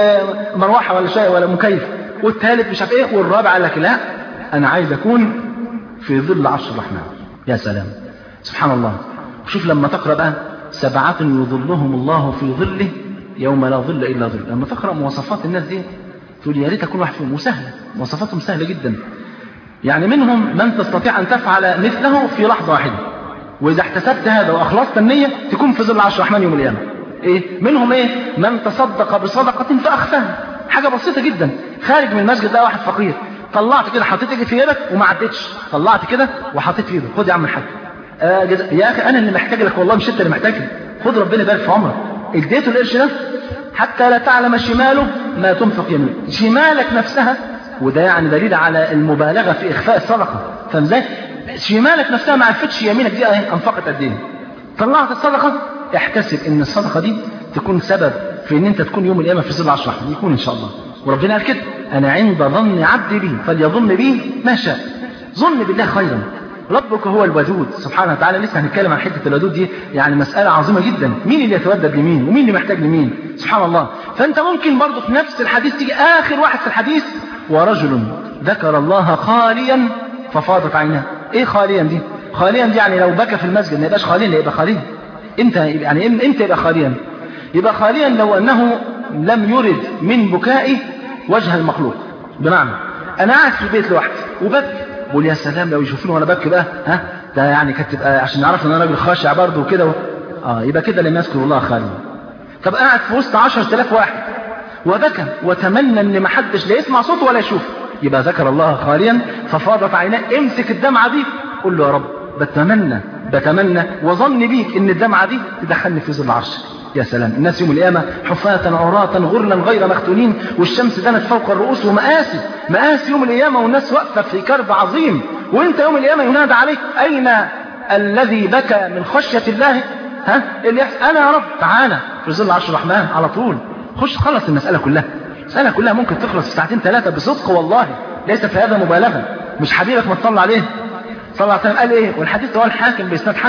مروحه ولا شيء ولا مكيف والثالث مش عارف ايه والرابع قال لك لا انا عايز اكون في ظل عرش الرحمن يا سلام سبحان الله وشوف لما تقرا بقى سبعة يظلهم الله في ظله يوم لا ظل الا ظل لما تقرا مواصفات الناس دي تقول يا ريت اكون واحد فيهم وسهله مواصفاتهم سهله جدا يعني منهم من تستطيع ان تفعل مثله في لحظه واحده وإذا احتسبت هذا وأخلصت النية تكون في ظل عرش الرحمن يوم القيامة إيه؟ منهم إيه؟ من تصدق بصدقة فأخفاها حاجة بسيطة جدا خارج من المسجد ده واحد فقير طلعت كده حطيت ايدي في يدك وما عدتش طلعت كده وحطيت في يدك خد يا عم الحاج آه يا أخي أنا اللي محتاج لك والله مش أنت اللي محتاج لي خد ربنا يبارك في عمرك اديته القرش ده حتى لا تعلم شماله ما تنفق يمينه شمالك نفسها وده يعني دليل على المبالغة في إخفاء الصدقة فاهم ازاي؟ شمالك نفسها ما عرفتش يمينك دي انفقت قد ايه طلعت الصدقه احتسب ان الصدقه دي تكون سبب في ان انت تكون يوم القيامه في ظل عرش الرحمن يكون ان شاء الله وربنا قال كده انا عند ظن عبدي بي فليظن بي ما شاء ظن بالله خيرا ربك هو الودود سبحانه وتعالى لسه هنتكلم عن حته الودود دي يعني مساله عظيمه جدا مين اللي يتودد لمين ومين اللي محتاج لمين سبحان الله فانت ممكن برضه في نفس الحديث تيجي اخر واحد في الحديث ورجل ذكر الله خاليا ففاضت عيناه ايه خاليا دي خاليا دي يعني لو بكى في المسجد ما يبقاش خاليا يبقى خاليا امتى يعني امتى يبقى خاليا يبقى خاليا لو انه لم يرد من بكائه وجه المخلوق بمعنى انا قاعد في البيت لوحدي وبكي بقول يا سلام لو يشوفوني وانا ببكي بقى ها ده يعني كانت تبقى عشان يعرفوا ان انا راجل خاشع برضه وكده و... اه يبقى كده لم يذكر الله خاليا طب قاعد في وسط 10000 واحد وبكى وتمنى ان ما حدش لا يسمع صوته ولا يشوفه يبقى ذكر الله خاليا ففاضت عيناه امسك الدمعة دي قول له يا رب بتمنى بتمنى وظن بيك ان الدمعة دي تدخلني في ظل عرشك يا سلام الناس يوم القيامة حفاة عراة غرلا غير مختونين والشمس دنت فوق الرؤوس ومآسي مآسي يوم القيامة والناس واقفة في كرب عظيم وانت يوم القيامة ينادى عليك أين الذي بكى من خشية الله ها اللي يحسن أنا يا رب تعالى في ظل عرش الرحمن على طول خش خلص المسألة كلها المسألة كلها ممكن تخلص في ساعتين ثلاثة بصدق والله ليس في هذا مبالغة مش حبيبك ما تطلع عليه صلى الله عليه وسلم قال ايه والحديث هو الحاكم بإسناد حسن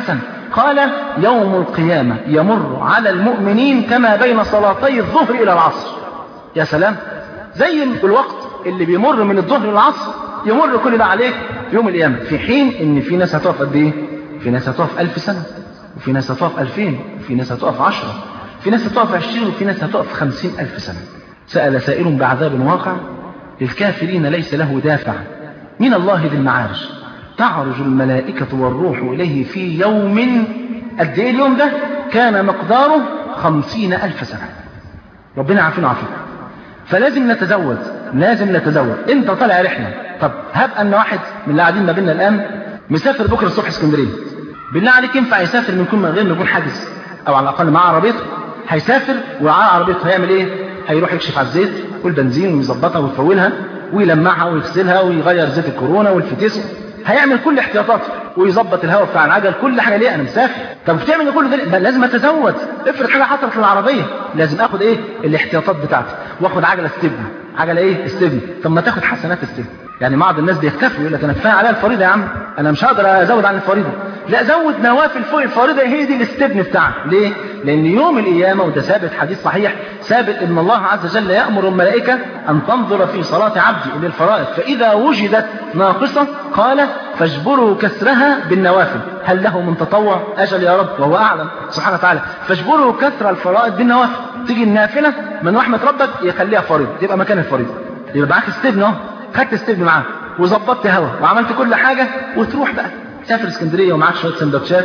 قال يوم القيامة يمر على المؤمنين كما بين صلاتي الظهر إلى العصر يا سلام زي الوقت اللي بيمر من الظهر للعصر يمر كل ده عليك يوم القيامة في حين ان في ناس هتقف قد ايه في ناس هتقف ألف سنة وفي ناس هتقف ألفين وفي ناس هتقف عشرة في ناس هتقف عشرين وفي ناس هتقف خمسين ألف سنة سأل سائل بعذاب واقع للكافرين ليس له دافع من الله ذي المعارج تعرج الملائكة والروح إليه في يوم قد ايه اليوم ده كان مقداره خمسين ألف سنة ربنا عافينا وعافيك فلازم نتزود لازم نتزود انت طالع رحله طب هب ان واحد من اللي قاعدين ما بيننا الان مسافر بكره الصبح اسكندريه بالله عليك ينفع يسافر من كل من غير ما يكون حاجز او على الاقل معاه عربيته هيسافر ومعاه عربيته هيعمل ايه هيروح يكشف على الزيت والبنزين ويظبطها ويفولها ويلمعها ويغسلها ويغير زيت الكورونا والفتيس هيعمل كل احتياطاته ويظبط الهواء بتاع العجل كل حاجه ليه انا مسافر طب بتعمل كل ده لازم اتزود افرض حاجه حصلت للعربيه لازم اخد ايه الاحتياطات بتاعتي واخد عجله استبن عجله ايه استبن طب ما تاخد حسنات استبن يعني بعض الناس بيكتفوا يقول لك انا كفايه عليا الفريضه يا عم انا مش هقدر ازود عن الفريضه لا زود نوافل فوق الفريضه هي دي الاستبن بتاعك ليه لان يوم القيامه وده ثابت حديث صحيح ثابت ان الله عز وجل يامر الملائكه ان تنظر في صلاه عبدي للفرائض فاذا وجدت ناقصه قال فاجبروا كسرها بالنوافل هل له من تطوع اجل يا رب وهو اعلم سبحانه وتعالى فاجبروا كسر الفرائض بالنوافل تيجي النافله من رحمه ربك يخليها فريضه تبقى مكان الفريضه يبقى معاك استبن اهو خدت استبن معاك وظبطت هوا وعملت كل حاجه وتروح بقى تسافر اسكندريه ومعاك شويه سندوتشات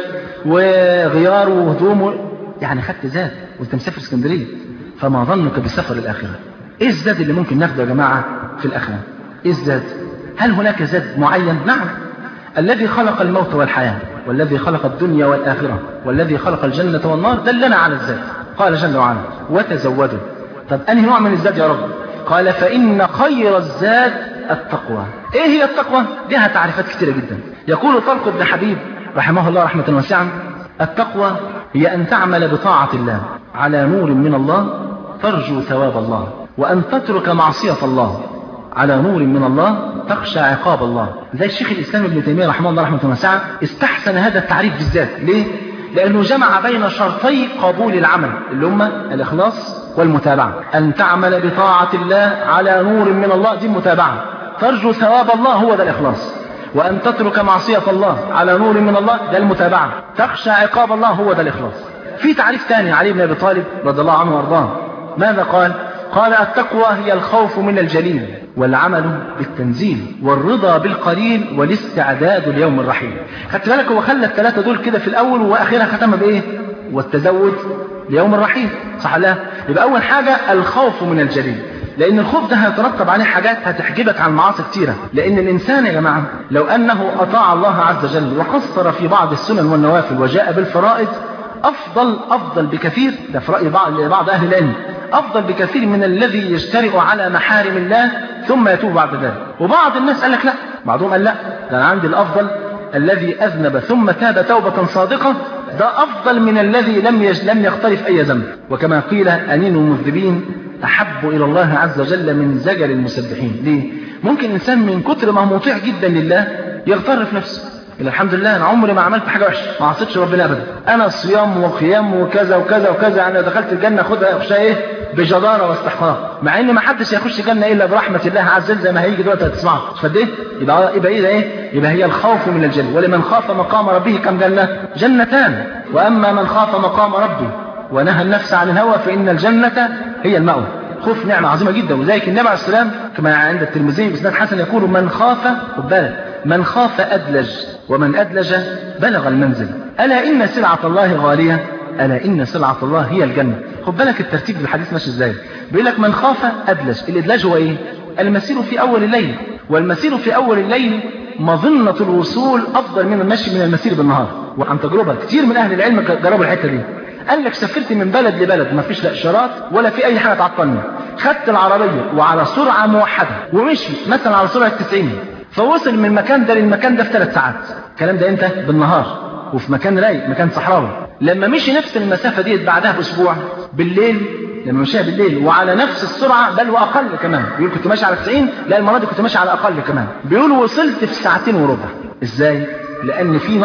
وغيار وهدوم و... يعني خدت زاد وانت مسافر اسكندريه فما ظنك بسفر الاخره ايه الزاد اللي ممكن ناخده يا جماعه في الاخره ايه الزاد هل هناك زاد معين نعم الذي خلق الموت والحياه والذي خلق الدنيا والاخره والذي خلق الجنه والنار دلنا على الزاد قال جل وعلا وتزودوا طب انهي نوع من الزاد يا رب قال فان خير الزاد التقوى ايه هي التقوى لها تعريفات كثيره جدا يقول طلق بن حبيب رحمه الله رحمه واسعه التقوى هي أن تعمل بطاعة الله على نور من الله ترجو ثواب الله وأن تترك معصية الله على نور من الله تخشى عقاب الله زي الشيخ الإسلام ابن تيمية رحمه الله رحمه واسعة استحسن هذا التعريف بالذات ليه؟ لأنه جمع بين شرطي قبول العمل اللي هما الإخلاص والمتابعة أن تعمل بطاعة الله على نور من الله دي المتابعة ترجو ثواب الله هو ده الإخلاص وأن تترك معصية الله على نور من الله ده المتابعة تخشى عقاب الله هو ده الإخلاص في تعريف ثاني علي بن أبي طالب رضي الله عنه وارضاه ماذا قال قال التقوى هي الخوف من الجليل والعمل بالتنزيل والرضا بالقليل والاستعداد ليوم الرحيل خدت بالك هو خلى الثلاثة دول كده في الأول وآخرها ختمها بإيه والتزود ليوم الرحيل صح لا يبقى أول حاجة الخوف من الجليل لأن الخوف ده هيترتب عليه حاجات هتحجبك عن معاصي كتيرة لأن الإنسان يا جماعة لو أنه أطاع الله عز وجل وقصر في بعض السنن والنوافل وجاء بالفرائض أفضل أفضل بكثير ده في رأي بعض, بعض أهل العلم أفضل بكثير من الذي يجترئ على محارم الله ثم يتوب بعد ذلك وبعض الناس قال لك لا بعضهم قال لا ده أنا عندي الأفضل الذي أذنب ثم تاب توبة صادقة ده أفضل من الذي لم يج... لم يقترف أي ذنب وكما قيل أنين المذنبين أحب إلى الله عز وجل من زجر المسبحين ليه؟ ممكن إنسان من كتر ما هو مطيع جدا لله يغتر في نفسه يقول الحمد لله أنا عمري ما عملت حاجة وحشة ما عصيتش ربنا أبدا أنا صيام وقيام وكذا وكذا وكذا أنا دخلت الجنة خدها أخشى إيه بجدارة واستحقاق مع إن ما حدش يخش الجنة إلا برحمة الله عز وجل زي ما هيجي دلوقتي هتسمعه فد إيه يبقى يبقى إيه إيه يبقى هي الخوف من الجنة ولمن خاف مقام ربه كم جنة جنتان وأما من خاف مقام ربه ونهى النفس عن الهوى فإن الجنة هي المأوى خوف نعمة عظيمة جدا وذلك النبي عليه السلام كما عند الترمذي بإسناد حسن يقول من خاف خد بالك من خاف أدلج ومن أدلج بلغ المنزل ألا إن سلعة الله غالية ألا إن سلعة الله هي الجنة خد بالك الترتيب بالحديث ماشي إزاي بيقول لك من خاف أدلج الإدلاج هو إيه المسير في أول الليل والمسير في أول الليل مظنة الوصول أفضل من المشي من المسير بالنهار وعن تجربة كتير من أهل العلم جربوا الحتة دي قال لك سافرت من بلد لبلد ما فيش لا اشارات ولا في اي حاجه تعطلني خدت العربيه وعلى سرعه موحده ومشي مثلا على سرعه 90 فوصل من المكان ده للمكان ده في ثلاث ساعات الكلام ده امتى بالنهار وفي مكان رايق مكان صحراوي لما مشي نفس المسافه ديت بعدها باسبوع بالليل لما مشيها بالليل وعلى نفس السرعه بل واقل كمان بيقول كنت ماشي على 90 لا المره دي كنت ماشي على اقل كمان بيقول وصلت في ساعتين وربع ازاي لان في نص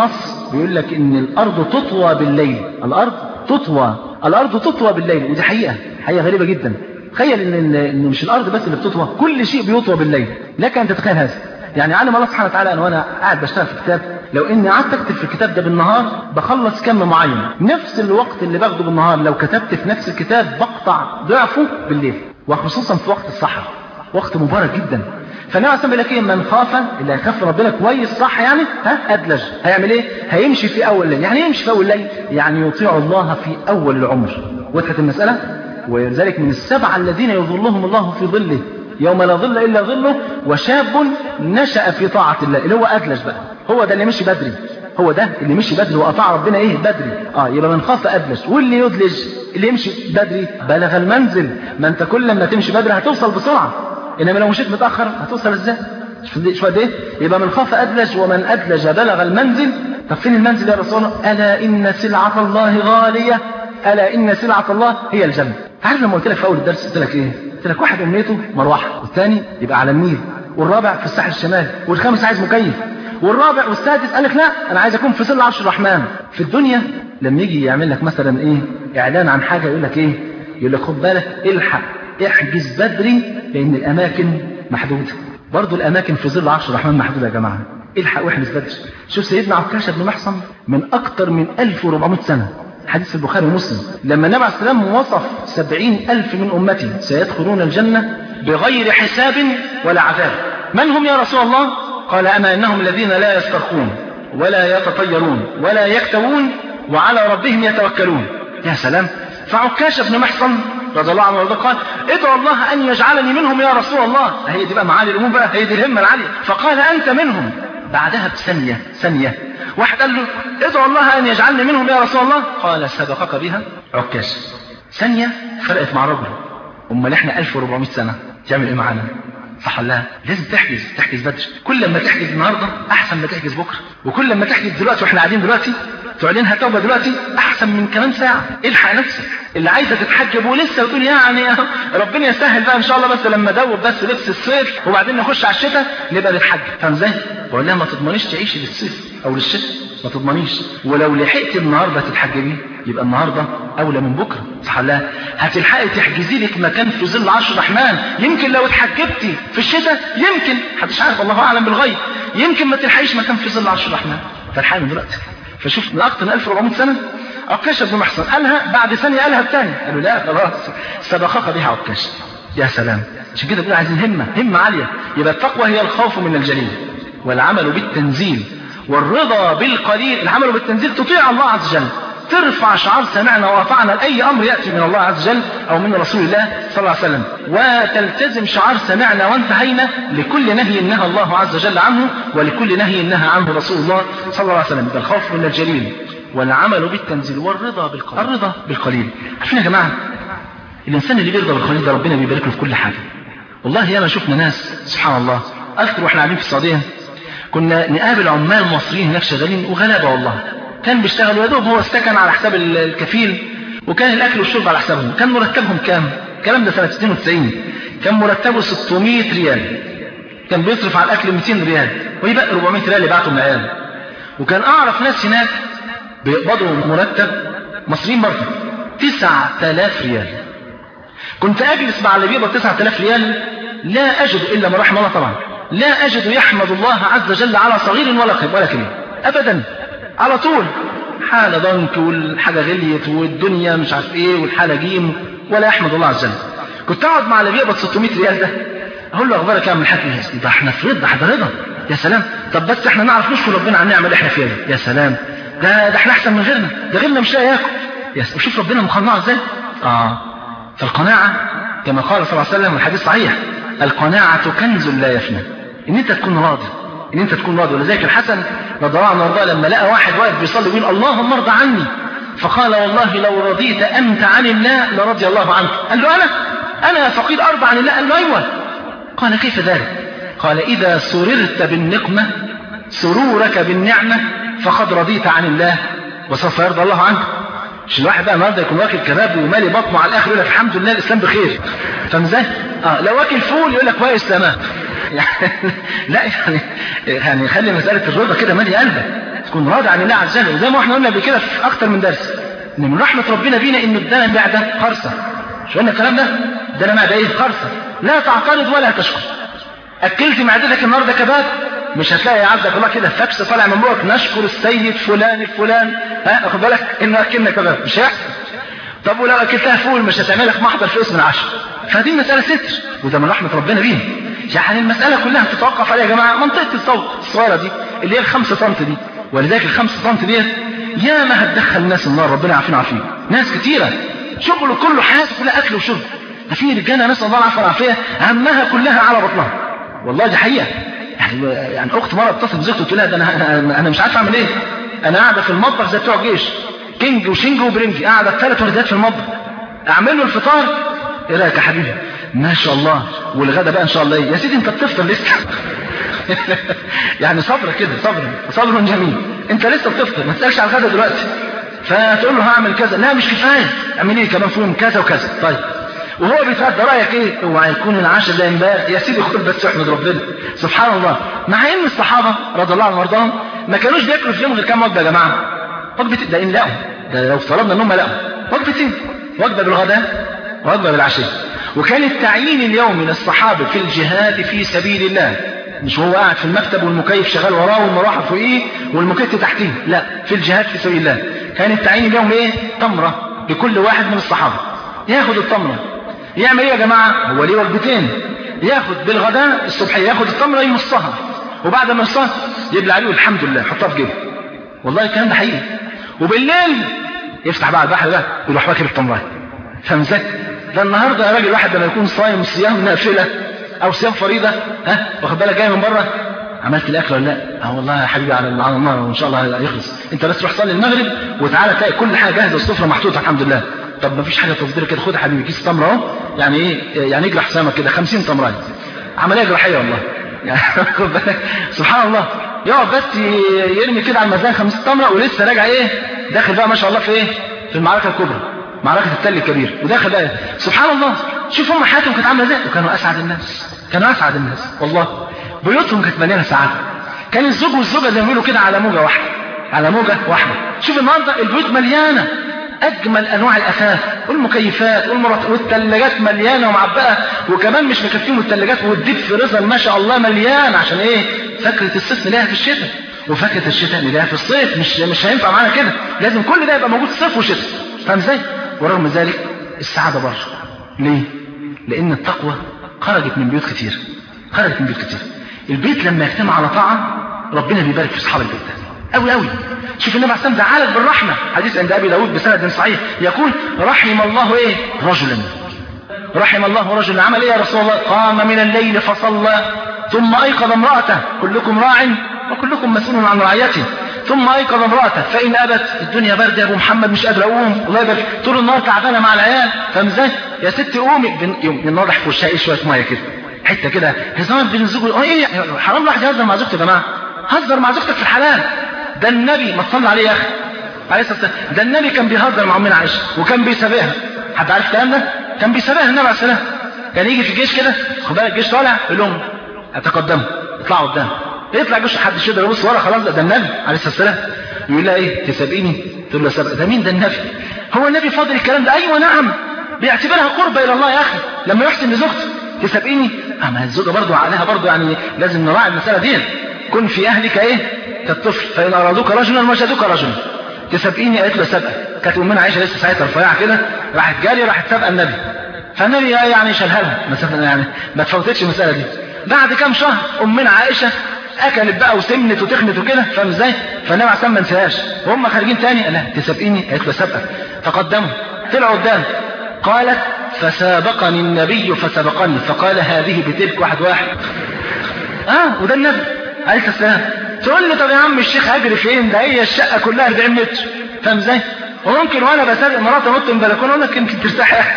بيقول لك ان الارض تطوى بالليل الارض تطوى الارض تطوى بالليل ودي حقيقه حقيقه غريبه جدا تخيل ان ان مش الارض بس اللي بتطوى كل شيء بيطوى بالليل لك ان تتخيل هذا يعني علم الله سبحانه وتعالى انا وانا قاعد بشتغل في كتاب لو اني قعدت اكتب في الكتاب ده بالنهار بخلص كم معين نفس الوقت اللي باخده بالنهار لو كتبت في نفس الكتاب بقطع ضعفه بالليل وخصوصا في وقت السحر وقت مبارك جدا فالنبي عليه الصلاه والسلام من خاف اللي هيخاف ربنا كويس صح يعني ها ادلج هيعمل ايه هيمشي في اول الليل يعني ايه يمشي في اول الليل يعني يطيع الله في اول العمر وضحت المساله ولذلك من السبعه الذين يظلهم الله في ظله يوم لا ظل الا ظله وشاب نشا في طاعه الله اللي هو ادلج بقى هو ده اللي مشي بدري هو ده اللي مشي بدري واطاع ربنا ايه بدري اه يبقى من خاف ادلج واللي يدلج اللي يمشي بدري بلغ المنزل ما انت كل ما تمشي بدري هتوصل بسرعه انما لو مشيت متاخر هتوصل ازاي شوف قد ايه يبقى من خاف ادلج ومن ادلج بلغ المنزل طب فين المنزل يا رسول الله الا ان سلعه الله غاليه الا ان سلعه الله هي الجنه عارف لما قلت لك في اول الدرس قلت لك ايه قلت لك واحد امنيته مروحه والثاني يبقى على النيل والرابع في الساحل الشمالي والخامس عايز مكيف والرابع والسادس قال لك لا انا عايز اكون في ظل عرش الرحمن في الدنيا لما يجي يعمل لك مثلا ايه اعلان عن حاجه يقول لك ايه يقول لك خد بالك الحق احجز بدري لان الاماكن محدوده برضه الاماكن في ظل عرش الرحمن محدوده يا جماعه الحق واحجز بدري شوف سيدنا عكاشه بن محصن من اكتر من 1400 سنه حديث البخاري ومسلم لما النبي عليه السلام وصف سبعين ألف من أمتي سيدخلون الجنة بغير حساب ولا عذاب من هم يا رسول الله قال أما إنهم الذين لا يسترخون ولا يتطيرون ولا يكتوون وعلى ربهم يتوكلون يا سلام فعكاش بن محصن رضي الله عنه وارضاه قال ادعو الله أن يجعلني منهم يا رسول الله هي دي بقى معالي الأمور بقى هي دي الهمة العالية فقال أنت منهم بعدها بثانية ثانية واحد قال له ادعو الله أن يجعلني منهم يا رسول الله قال سبقك بها عكاش ثانية فرقت مع رجل أمال إحنا 1400 سنة تعمل إيه معانا صح ولا لا لازم تحجز تحجز بدري كل ما تحجز النهارده احسن ما تحجز بكره وكل ما تحجز دلوقتي واحنا قاعدين دلوقتي تعلنها توبه دلوقتي احسن من كمان ساعه الحق نفسك اللي عايزه تتحجب ولسه بتقول يعني ربنا يسهل بقى ان شاء الله بس لما ادوب بس لبس الصيف وبعدين نخش على الشتاء نبقى نتحجب فاهم ازاي؟ بقول لها ما تضمنيش تعيشي للصيف او للشتاء ما تضمنيش ولو لحقتي النهارده تتحجبي يبقى النهارده اولى من بكره صح لا هتلحقي تحجزي لك مكان في ظل عرش الرحمن يمكن لو اتحجبتي في الشتاء يمكن محدش عارف الله اعلم بالغيب يمكن ما تلحقيش مكان في ظل عرش الرحمن فالحقي من دلوقتي فشوف من اكثر من 1400 سنه عكاش بن محصن قالها بعد ثانيه قالها الثاني قالوا لا خلاص سبقك بها عكاش يا سلام عشان كده بنقول عايزين همه همه عاليه يبقى التقوى هي الخوف من الجليل والعمل بالتنزيل والرضا بالقليل العمل بالتنزيل تطيع الله عز وجل ترفع شعار سمعنا واطعنا لاي امر ياتي من الله عز وجل او من رسول الله صلى الله عليه وسلم وتلتزم شعار سمعنا وانتهينا لكل نهي نهى الله عز وجل عنه ولكل نهي نهى عنه رسول الله صلى الله عليه وسلم الخوف من الجليل والعمل بالتنزيل والرضا بالقليل الرضا بالقليل عارفين يا جماعه الانسان اللي بيرضى بالقليل ده ربنا بيبارك له في كل حاجه والله ياما شفنا ناس سبحان الله اذكر واحنا قاعدين في السعوديه كنا نقابل عمال مصريين هناك شغالين وغلابه والله كان بيشتغلوا يا دوب هو استكن على حساب الكفيل وكان الاكل والشرب على حسابهم كان مرتبهم كام الكلام ده سنه 92 كان مرتبه 600 ريال كان بيصرف على الاكل 200 ريال ويبقى 400 ريال يبعتهم لعياله وكان اعرف ناس هناك بيقبضوا مرتب مصريين برضه 9000 ريال كنت اجلس مع اللي بيقبض 9000 ريال لا اجد الا ما رحم الله طبعا لا اجد يحمد الله عز وجل على صغير ولا ولا كبير ابدا على طول حالة ضنك والحاجة غليت والدنيا مش عارف ايه والحالة جيم ولا يحمد الله عز وجل كنت اقعد مع اللي بيقبض 600 ريال ده اقول له اخبارك يا عم الحاج ده احنا في رضا ده رضا يا سلام طب بس احنا نعرف نشكر ربنا على النعمه اللي احنا فيها دي يا سلام ده ده احنا احسن من غيرنا ده غيرنا مش لاقي ياكل يا شوف ربنا مقنعه ازاي اه فالقناعه كما قال صلى الله عليه وسلم الحديث صحيح القناعه كنز لا يفنى ان انت تكون راضي ان انت تكون راضي ولذلك الحسن رضي الله عنه وارضاه لما لقى واحد واقف بيصلي ويقول اللهم ارضى عني فقال والله لو رضيت انت عن الله لرضي الله عنك قال له انا انا يا فقير ارضى عن الله قال له ايوه قال كيف ذلك قال اذا سررت بالنقمه سرورك بالنعمه فقد رضيت عن الله وسوف يرضى الله عنك مش الواحد بقى النهارده يكون واكل كباب ومالي بطنه على الاخر يقول لك الحمد لله الاسلام بخير فاهم ازاي؟ اه لو واكل فول يقول لك كويس تمام يعني لا يعني يعني خلي مسألة الرضا كده مالي قلبك تكون راضي عن الله عز وجل وزي ما احنا قلنا قبل كده في اكتر من درس ان من رحمه ربنا بينا انه ادانا المعده خرصه مش قلنا الكلام ده ادانا معده ايه خرصه لا تعترض ولا تشكر اكلت معدتك النهارده كباب مش هتلاقي عبدك الله كده فاكس طالع من بوقك نشكر السيد فلان الفلان ها واخد بالك انه اكلنا كباب مش هيحصل طب ولو اكلتها فول مش هتعمل لك محضر في اسم العشر فدي مساله ستر وده من رحمه ربنا بينا يعني المساله كلها بتتوقف عليها يا جماعه منطقه الصوت الصغيره دي اللي هي الخمسة سم دي ولذلك الخمسة سم ديت يا ما هتدخل الناس النار ربنا يعافينا ويعافيك ناس كتيره شغله كله حياته كلها اكل وشرب ده في رجاله نسال الله العافيه والعافيه همها كلها على بطنها والله دي حقيقه يعني يعني اخت مره اتصلت بزوجتي قلت لها ده انا انا انا مش عارف اعمل ايه انا قاعده في المطبخ زي بتوع الجيش كينج وشنج وبرنج قاعده ثلاث وردات في المطبخ اعمل له الفطار ايه رايك يا حبيبي ما شاء الله والغدا بقى ان شاء الله ايه يا سيدي انت بتفطر لسه يعني صبر كده صبر صبر جميل انت لسه بتفطر ما تسالش على الغدا دلوقتي فتقول له هعمل كذا لا مش كفايه اعمل ايه كمان فيهم كذا وكذا طيب وهو بيتغدى رايك ايه اوعى يكون العشاء ده امبارح يا سيدي خد بس احمد ربنا سبحان الله مع ان الصحابه رضي الله عنهم وارضاهم ما كانوش بياكلوا في اليوم غير كام وجبه يا جماعه وجبه ده ان لقوا ده لو افترضنا ان هم لقوا وجبتين وجبه بالغداء وجبه بالعشاء وكان التعيين اليومي للصحابه في الجهاد في سبيل الله مش هو قاعد في المكتب والمكيف شغال وراه والمروحه فوقيه والمكيف تحتيه لا في الجهاد في سبيل الله كان التعيين اليومي ايه تمره لكل واحد من الصحابه ياخد التمره يعمل ايه يا جماعه هو ليه وجبتين ياخد بالغداء الصبح ياخد التمره يمصها وبعد ما يمصها يبلع عليه الحمد لله يحطها في جيبه والله الكلام ده حقيقي وبالليل يفتح بقى البحر ده يروح واكل التمره فاهم ازاي ده النهارده يا راجل واحد لما يكون صايم صيام نافله او صيام فريضه ها واخد بالك جاي من بره عملت الاكل ولا لا؟ اه والله يا حبيبي على على النار وان شاء الله هيخلص انت بس روح صلي المغرب وتعالى تلاقي كل حاجه جاهزه السفره محطوطه الحمد لله طب ما فيش حاجه تصدير كده خد يا حبيبي كيس تمره اهو يعني ايه يعني اجرح سمك كده 50 تمره عمليه جراحيه والله يعني خد بالك سبحان الله يقعد بس يرمي كده على الميزان 50 تمره ولسه راجع ايه داخل بقى ما شاء الله في ايه في المعركه الكبرى معركه التل الكبير وداخل بقى سبحان الله شوف هم حياتهم كانت عامله ازاي وكانوا اسعد الناس كانوا اسعد الناس والله بيوتهم كانت مليانه سعاده كان الزوج والزوجه زي ما بيقولوا كده على موجه واحده على موجه واحده شوف النهارده البيوت مليانه اجمل انواع الاثاث والمكيفات والمرات والثلاجات مليانه ومعبأه وكمان مش مكفيهم الثلاجات والديب فريزر ما شاء الله مليان عشان ايه فكره الصيف نلاقيها في الشتاء وفكره الشتاء نلاقيها في الصيف مش مش هينفع معانا كده لازم كل ده يبقى موجود صيف وشتاء فاهم ازاي ورغم ذلك السعاده بره ليه لان التقوى خرجت من بيوت كتير خرجت من بيوت كتير البيت لما يجتمع على طاعه ربنا بيبارك في اصحاب البيت ده قوي قوي شوف النبي عليه الصلاه والسلام دعالك بالرحمه حديث عند ابي داود بسند صحيح يقول رحم الله ايه رجلا رحم الله رجلا عمل ايه يا رسول الله قام من الليل فصلى ثم ايقظ امراته كلكم راع وكلكم مسؤول عن رعيته ثم ايقظ امراته فان ابت الدنيا برد يا ابو محمد مش قادر اقوم الله يبارك طول النهار تعبانه مع العيال فاهم ازاي يا ست قومي ينضح في وشها ايه شويه ميه كده حته كده هزار بين الزوج ايه حرام الواحد يهزر مع زوجته يا جماعه هزر مع زوجتك في الحلال ده النبي ما تصلي عليه يا اخي عليه الصلاه والسلام ده النبي كان بيهزر مع امنا عائشه وكان بيسابقها حد عارف الكلام ده كان بيسابقها النبي عليه السلام كان يجي في الجيش كده خد بالك الجيش طالع يقول لهم اتقدموا اطلعوا قدام يطلع الجيش حد يقدر يبص ورا خلاص ده النبي عليه الصلاه والسلام يقول لها ايه تسابقيني تقول له سابق ده مين ده النبي هو النبي فاضل الكلام ده ايوه نعم بيعتبرها قربة الى الله يا اخي لما يحسن لزوجته تسابقيني اما الزوجه برضه عليها برضه يعني لازم نراعي المساله دي كن في اهلك ايه كالطفل فان ارادوك رجلا وجدوك رجلا تسابقيني قالت له سابقه كانت امنا عائشه لسه ساعتها رفيعه كده راحت جاريه راحت سابقه النبي فالنبي يعني شالها لها يعني ما تفوتتش المساله دي بعد كام شهر امنا عائشه اكلت بقى وسمنت وتخنت وكده فاهم ازاي فالنبي عليه الصلاه ما نساهاش وهم خارجين تاني لا تسابقيني قالت له سابقه تقدموا طلعوا قدام قالت فسابقني النبي فسبقني فقال هذه بتلك واحد واحد اه وده النبي عليه السلام تقول لي طب يا عم الشيخ هجري فين ده هي الشقه كلها 40 متر فاهم ازاي وممكن وانا بسابق مراتي انط من البلكونه اقول لك يمكن ترتاح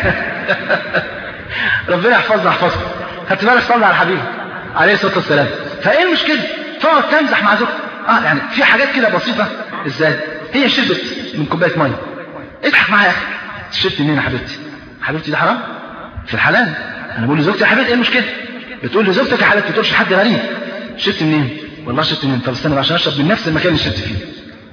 ربنا يحفظنا يحفظك خدت بالك صلى على الحبيب عليه الصلاه والسلام فايه المشكله تقعد تمزح مع زوجتك اه يعني في حاجات كده بسيطه ازاي هي شربت من كوبايه ميه اضحك معايا يا اخي شربت منين يا حبيبتي حبيبتي ده حرام في الحلال انا بقول لزوجتي يا حبيبتي ايه المشكله بتقول لزوجتك يا حبيبتي تقولش حد غريب شربت منين والله شربت منين طب استنى عشان اشرب من نفس المكان اللي شربت فيه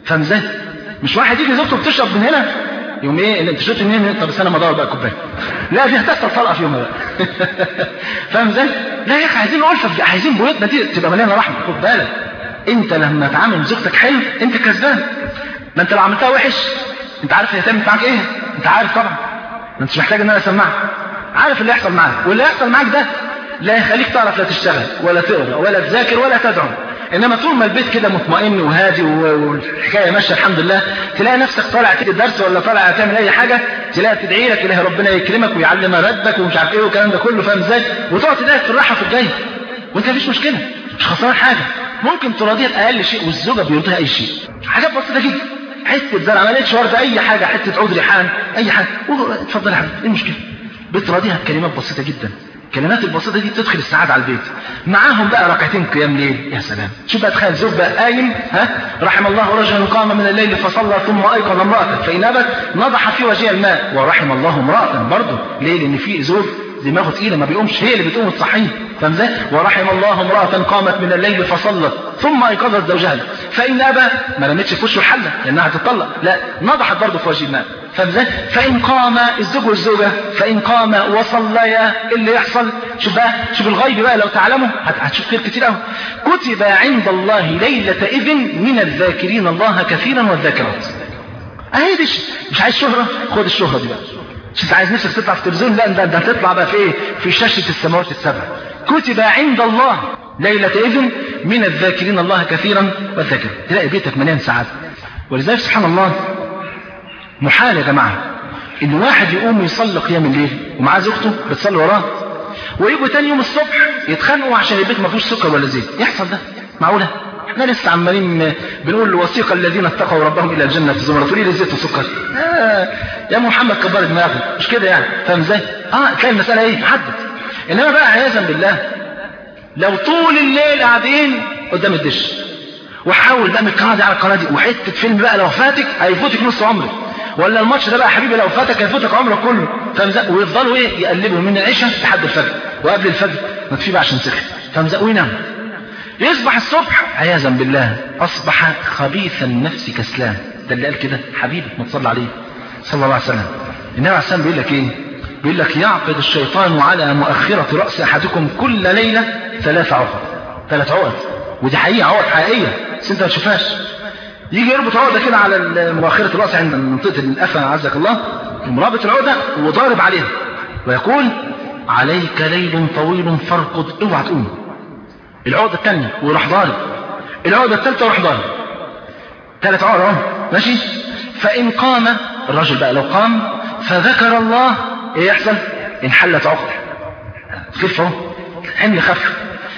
فاهم ازاي مش واحد يجي زوجته بتشرب من هنا يوم ايه انت شربت منين طب استنى ما ادور بقى كوبايه لا دي هتحصل طلقه في يومها بقى فاهم ازاي لا يا اخي عايزين ألفة عايزين بيوتنا دي تبقى مليانه رحمه خد بالك انت لما تعامل زوجتك حلو انت كسبان ما انت لو عملتها وحش انت عارف هي هتعمل معاك ايه انت عارف طبعا ما انتش محتاج ان انا اسمعك عارف اللي يحصل معاك واللي يحصل معاك ده لا يخليك تعرف لا تشتغل ولا تقرا ولا تذاكر ولا تدعو انما طول ما البيت كده مطمئن وهادي والحكايه ماشيه الحمد لله تلاقي نفسك طالع تدي درس ولا طالع تعمل اي حاجه تلاقي تدعي لك الهي ربنا يكرمك ويعلم ردك ومش عارف ايه والكلام ده كله فاهم ازاي وتقعد تدعي في الراحه في الجاي وانت مفيش مشكله مش خسران حاجه ممكن تراضيها باقل شيء والزوجه بيرضيها اي شيء حاجات بسيطه جدا حته زرع ما لقيتش ورده اي حاجه حته عود ريحان اي حاجه اتفضل يا حبيبي ايه المشكله بتراضيها بكلمات بسيطه جدا الكلمات البسيطه دي بتدخل السعاده على البيت معاهم بقى ركعتين قيام ليل يا سلام شوف بقى تخيل زوج بقى قايم ها رحم الله رجلا قام من الليل فصلى ثم ايقظ امراته فان ابت نضح في وجهها الماء ورحم الله امراته برضه ليه لان في زوج دماغه تقيله ما بيقومش هي اللي بتقوم تصحيه فاهم ازاي ورحم الله امراه قامت من الليل فصلت ثم ايقظت زوجها فان ابى ما رمتش في وشه الحله لانها هتطلق لا نضحت برضه في وجه الماء فاهم ازاي فان قام الزوج والزوجه فان قام وصليا اللي يحصل شوف بقى شوف الغيب بقى لو تعلموا هتشوف خير كتير قوي كتب عند الله ليله اذن من الذاكرين الله كثيرا والذاكرات اهي دي مش عايز شهره خد الشهره دي بقى مش انت عايز نفسك تطلع في التلفزيون لا ده, ده هتطلع بقى في ايه في شاشه السماوات السبع كتب عند الله ليله اذن من الذاكرين الله كثيرا والذاكرين تلاقي بيتك مليان سعاده ولذلك سبحان الله محال يا جماعه ان واحد يقوم يصلي قيام الليل ومعاه زوجته بتصلي وراه ويجوا تاني يوم الصبح يتخانقوا عشان البيت ما فيهوش سكر ولا زيت يحصل ده معقوله احنا لسه عمالين بنقول وثيق الذين اتقوا ربهم الى الجنه زمرة تقول لي زيت وسكر آه يا محمد كبر دماغك مش كده يعني فاهم ازاي اه تلاقي المساله ايه محدد انما بقى عياذا بالله لو طول الليل قاعدين قدام الدش وحاول بقى من القناه دي على القناه دي وحته فيلم بقى لو فاتك هيفوتك نص عمرك ولا الماتش ده بقى يا حبيبي لو فاتك هيفوتك عمرك كله فاهم ازاي ويفضلوا ايه يقلبوا من العشاء لحد الفجر وقبل الفجر ما في بقى عشان سخن فاهم ازاي وينام يصبح الصبح عياذا بالله اصبح خبيث النفس كسلان ده اللي قال كده حبيبك ما تصلي عليه صلى الله عليه وسلم النبي عليه السلام بيقول لك ايه بيقول لك يعقد الشيطان على مؤخرة رأس أحدكم كل ليلة ثلاث عقد ثلاث عقد ودي حقيقة عقد حقيقية بس أنت ما تشوفهاش يجي يربط عقدة كده على مؤخرة الرأس عند منطقة الأفة عزك الله يقوم رابط العقدة وضارب عليها ويقول عليك ليل طويل فارقد اوعى تقوم العقدة الثانية وراح ضارب العقدة الثالثة وراح ضارب ثلاث عقد اهو ماشي فإن قام الرجل بقى لو قام فذكر الله ايه يحصل انحلت عقدة خف اهو حمل خف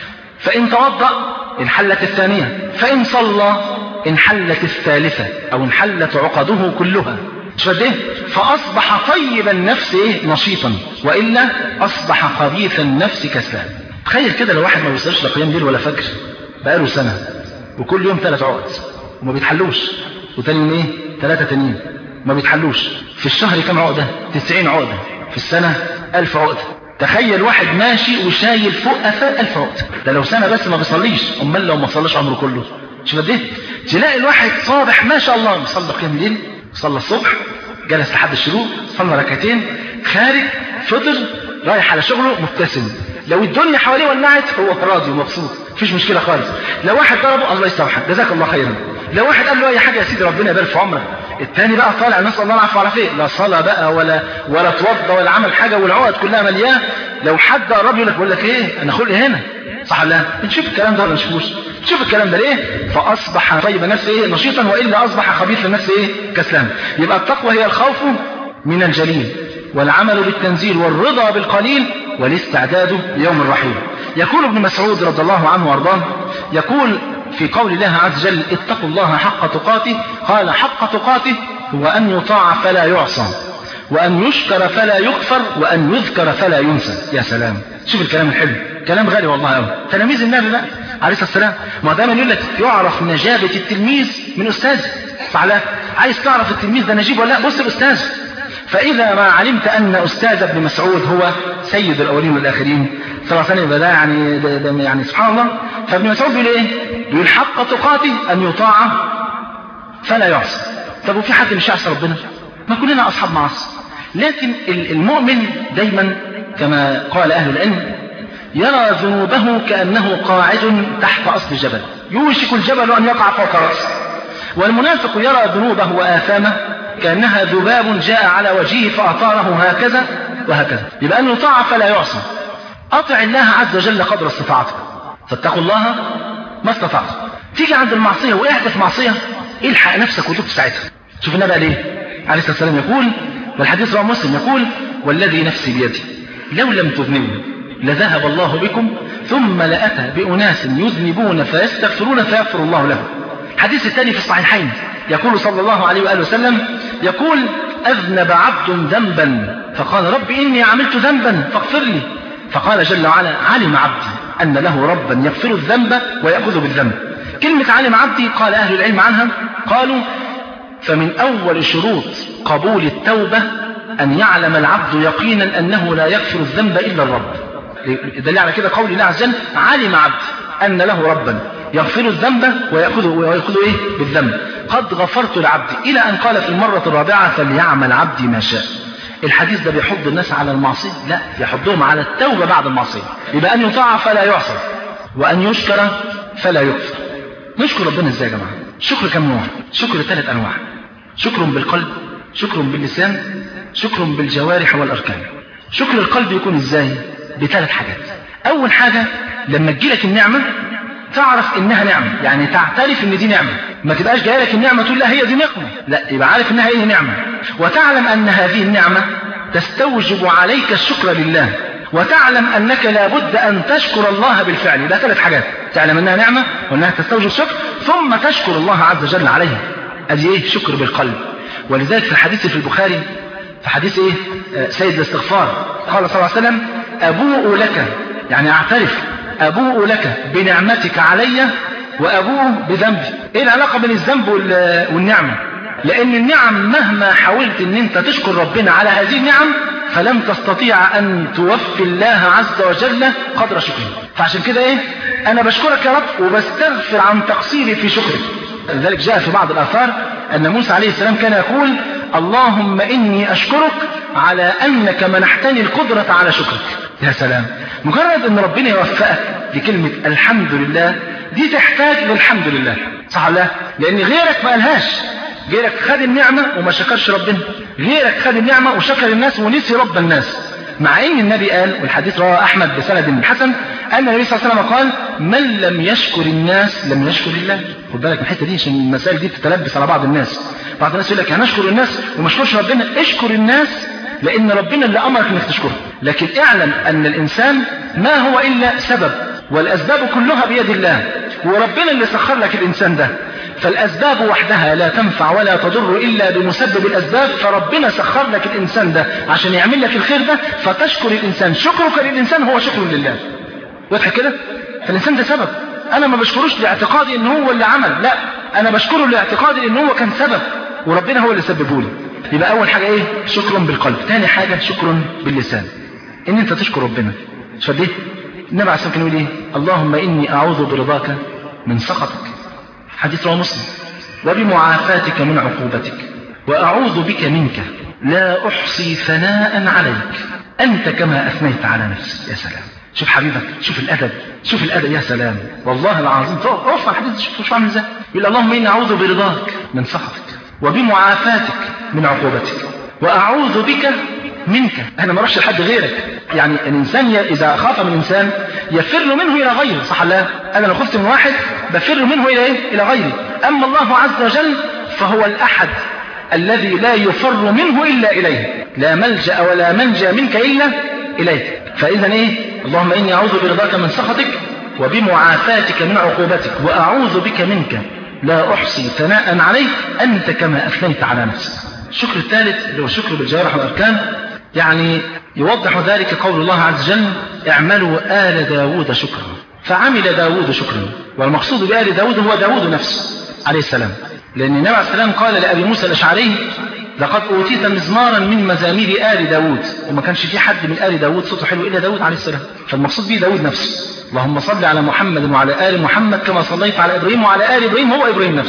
فإن توضأ انحلت الثانية فإن صلى انحلت الثالثة أو انحلت عقده كلها مش قد ايه فأصبح طيب النفس ايه نشيطا وإلا أصبح خبيث النفس كسلان تخيل كده لو واحد ما بيصليش لا قيام ليل ولا فجر بقاله سنة وكل يوم ثلاث عقد وما بيتحلوش وتاني يوم ايه ثلاثة تانيين ما بيتحلوش في الشهر كم عقدة 90 عقدة في السنة 1000 عقدة تخيل واحد ماشي وشايل فوق قفاه 1000 عقدة ده لو سنة بس ما بيصليش امال لو ما صلاش عمره كله شوف قد ايه تلاقي الواحد صابح ما شاء الله صلى قيام الليل صلى الصبح جلس لحد الشروق صلى ركعتين خارج فطر رايح على شغله مبتسم لو الدنيا حواليه ولعت هو راضي ومبسوط مفيش مشكله خالص لو واحد ضربه الله يسامحك جزاك الله خيرا لو واحد قال له اي حاجه يا سيدي ربنا يبارك في عمرك التاني بقى طالع نسال الله العفو والعافيه لا صلاه بقى ولا ولا توضى ولا عمل حاجه والعقد كلها ملياه لو حد قرب يقول لك بقول لك ايه انا خلقي هنا صح ولا لا نشوف الكلام ده ولا نشوفوش نشوف الكلام ده ليه فاصبح طيب النفس ايه نشيطا والا اصبح خبيث النفس ايه كسلان يبقى التقوى هي الخوف من الجليل والعمل بالتنزيل والرضا بالقليل والاستعداد ليوم الرحيل يقول ابن مسعود رضي الله عنه وارضاه يقول في قول الله عز وجل اتقوا الله حق تقاته قال حق تقاته هو أن يطاع فلا يعصى وأن يشكر فلا يكفر وأن يذكر فلا ينسى يا سلام شوف الكلام الحلو كلام غالي والله قوي تلاميذ النبي بقى عليه الصلاه والسلام ما دايما يقول لك يعرف نجابه التلميذ من استاذه صح لا عايز تعرف التلميذ ده نجيب ولا لا بص لاستاذه فإذا ما علمت أن أستاذ ابن مسعود هو سيد الأولين والآخرين صلى الله عليه وسلم ده يعني ده ده يعني سبحان الله فابن مسعود بيقول إيه؟ بيقول حق تقاته أن يطاع فلا يعصى طب وفي حد مش يعصى ربنا ما كلنا أصحاب معاصي لكن المؤمن دايما كما قال أهل العلم يرى ذنوبه كأنه قاعد تحت أصل جبل يوشك الجبل أن يقع فوق رأسه والمنافق يرى ذنوبه وآثامه كأنها ذباب جاء على وجهه فأطاره هكذا وهكذا يبقى أنه يطاع فلا يعصى أطع الله عز وجل قدر استطاعتك فاتقوا الله ما استطعتم تيجي عند المعصية وقعت في معصية الحق نفسك وتوب ساعتها شوف النبي قال ايه عليه الصلاة والسلام يقول والحديث رواه مسلم يقول والذي نفسي بيده لو لم تذنبوا لذهب الله بكم ثم لأتى بأناس يذنبون فيستغفرون فيغفر الله لهم الحديث الثاني في الصحيحين يقول صلى الله عليه وآله وسلم يقول أذنب عبد ذنبا فقال رب إني عملت ذنبا فاغفر لي فقال جل وعلا علم عبدي أن له ربا يغفر الذنب ويأخذ بالذنب كلمة علم عبدي قال أهل العلم عنها قالوا فمن أول شروط قبول التوبة أن يعلم العبد يقينا أنه لا يغفر الذنب إلا الرب دل على كده قول الله عز وجل علم عبد أن له ربا يغفر الذنب ويأخذه, ويأخذه إيه بالذنب قد غفرت لعبدي إلى أن قال في المرة الرابعة فليعمل عبدي ما شاء الحديث ده بيحض الناس على المعصية لا يحضهم على التوبة بعد المعصية يبقى أن يطاع فلا يعصى وأن يشكر فلا يكفر نشكر ربنا ازاي يا جماعة شكر كم نوع شكر ثلاث أنواع شكر بالقلب شكر باللسان شكر بالجوارح والأركان شكر القلب يكون ازاي بثلاث حاجات أول حاجة لما تجيلك النعمة تعرف انها نعمة يعني تعترف ان دي نعمة ما تبقاش جايه لك النعمة تقول لا هي دي نقمة لا يبقى عارف انها ايه نعمة وتعلم ان هذه النعمة تستوجب عليك الشكر لله وتعلم انك لابد ان تشكر الله بالفعل ده ثلاث حاجات تعلم انها نعمة وانها تستوجب الشكر ثم تشكر الله عز وجل عليها ادي ايه شكر بالقلب ولذلك في الحديث في البخاري في حديث ايه آه سيد الاستغفار قال صلى الله عليه وسلم ابوء لك يعني اعترف أبوء لك بنعمتك علي وأبوء بذنبي إيه العلاقة بين الذنب والنعمة لأن النعم مهما حاولت أن أنت تشكر ربنا على هذه النعم فلم تستطيع أن توفي الله عز وجل قدر شكره فعشان كده إيه أنا بشكرك يا رب وبستغفر عن تقصيري في شكرك لذلك جاء في بعض الآثار أن موسى عليه السلام كان يقول اللهم إني أشكرك على أنك منحتني القدرة على شكرك يا سلام مجرد أن ربنا يوفقك لكلمة الحمد لله دي تحتاج للحمد لله صح ولا لأن غيرك ما قالهاش غيرك خد النعمة وما شكرش ربنا غيرك خد النعمة وشكر الناس ونسي رب الناس مع ان النبي قال والحديث رواه احمد بسند حسن ان النبي صلى الله عليه وسلم قال من لم يشكر الناس لم يشكر الله خد بالك من الحته دي عشان المسائل دي بتتلبس على بعض الناس بعض الناس يقول لك هنشكر الناس وما اشكرش ربنا اشكر الناس لان ربنا اللي امرك انك تشكره لكن اعلم ان الانسان ما هو الا سبب والاسباب كلها بيد الله وربنا اللي سخر لك الانسان ده فالأسباب وحدها لا تنفع ولا تضر إلا بمسبب الأسباب فربنا سخر لك الإنسان ده عشان يعمل لك الخير ده فتشكر الإنسان شكرك للإنسان هو شكر لله واضح كده فالإنسان ده سبب أنا ما بشكروش لاعتقادي إن هو اللي عمل لا أنا بشكره لاعتقادي إن هو كان سبب وربنا هو اللي سببه لي يبقى أول حاجة إيه شكر بالقلب ثاني حاجة شكر باللسان إن أنت تشكر ربنا مش فديه النبي عليه الصلاة والسلام يقول إيه اللهم إني أعوذ برضاك من سخطك حديث رواه مسلم وبمعافاتك من عقوبتك وأعوذ بك منك لا أحصي ثناء عليك أنت كما أثنيت على نفسك يا سلام شوف حبيبك شوف الأدب شوف الأدب يا سلام والله العظيم اوقف الحديث شوف شو عامل ازاي يقول اللهم إني أعوذ برضاك من سخطك وبمعافاتك من عقوبتك وأعوذ بك منك أنا ما اروحش لحد غيرك يعني الإنسان إذا خاف من إنسان يفر منه إلى غيره صح لا أنا لو خفت من واحد بفر منه إلى إيه؟ إلى غيري أما الله عز وجل فهو الأحد الذي لا يفر منه إلا إليه لا ملجأ ولا منجى منك إلا إليك فإذا إيه اللهم إني أعوذ برضاك من سخطك وبمعافاتك من عقوبتك وأعوذ بك منك لا أحصي ثناء عليك أنت كما أثنيت على نفسك الشكر الثالث اللي هو الشكر بالجوارح والأركان يعني يوضح ذلك قول الله عز وجل اعملوا آل داود شكرا فعمل داود شكرا والمقصود بآل داود هو داود نفسه عليه السلام لأن النبي عليه السلام قال لأبي موسى الأشعري لقد أوتيت مزمارا من مزامير آل داود وما كانش في حد من آل داود صوته حلو إلا داود عليه السلام فالمقصود به داود نفسه اللهم صل على محمد وعلى آل محمد كما صليت على إبراهيم وعلى آل إبراهيم هو إبراهيم نفسه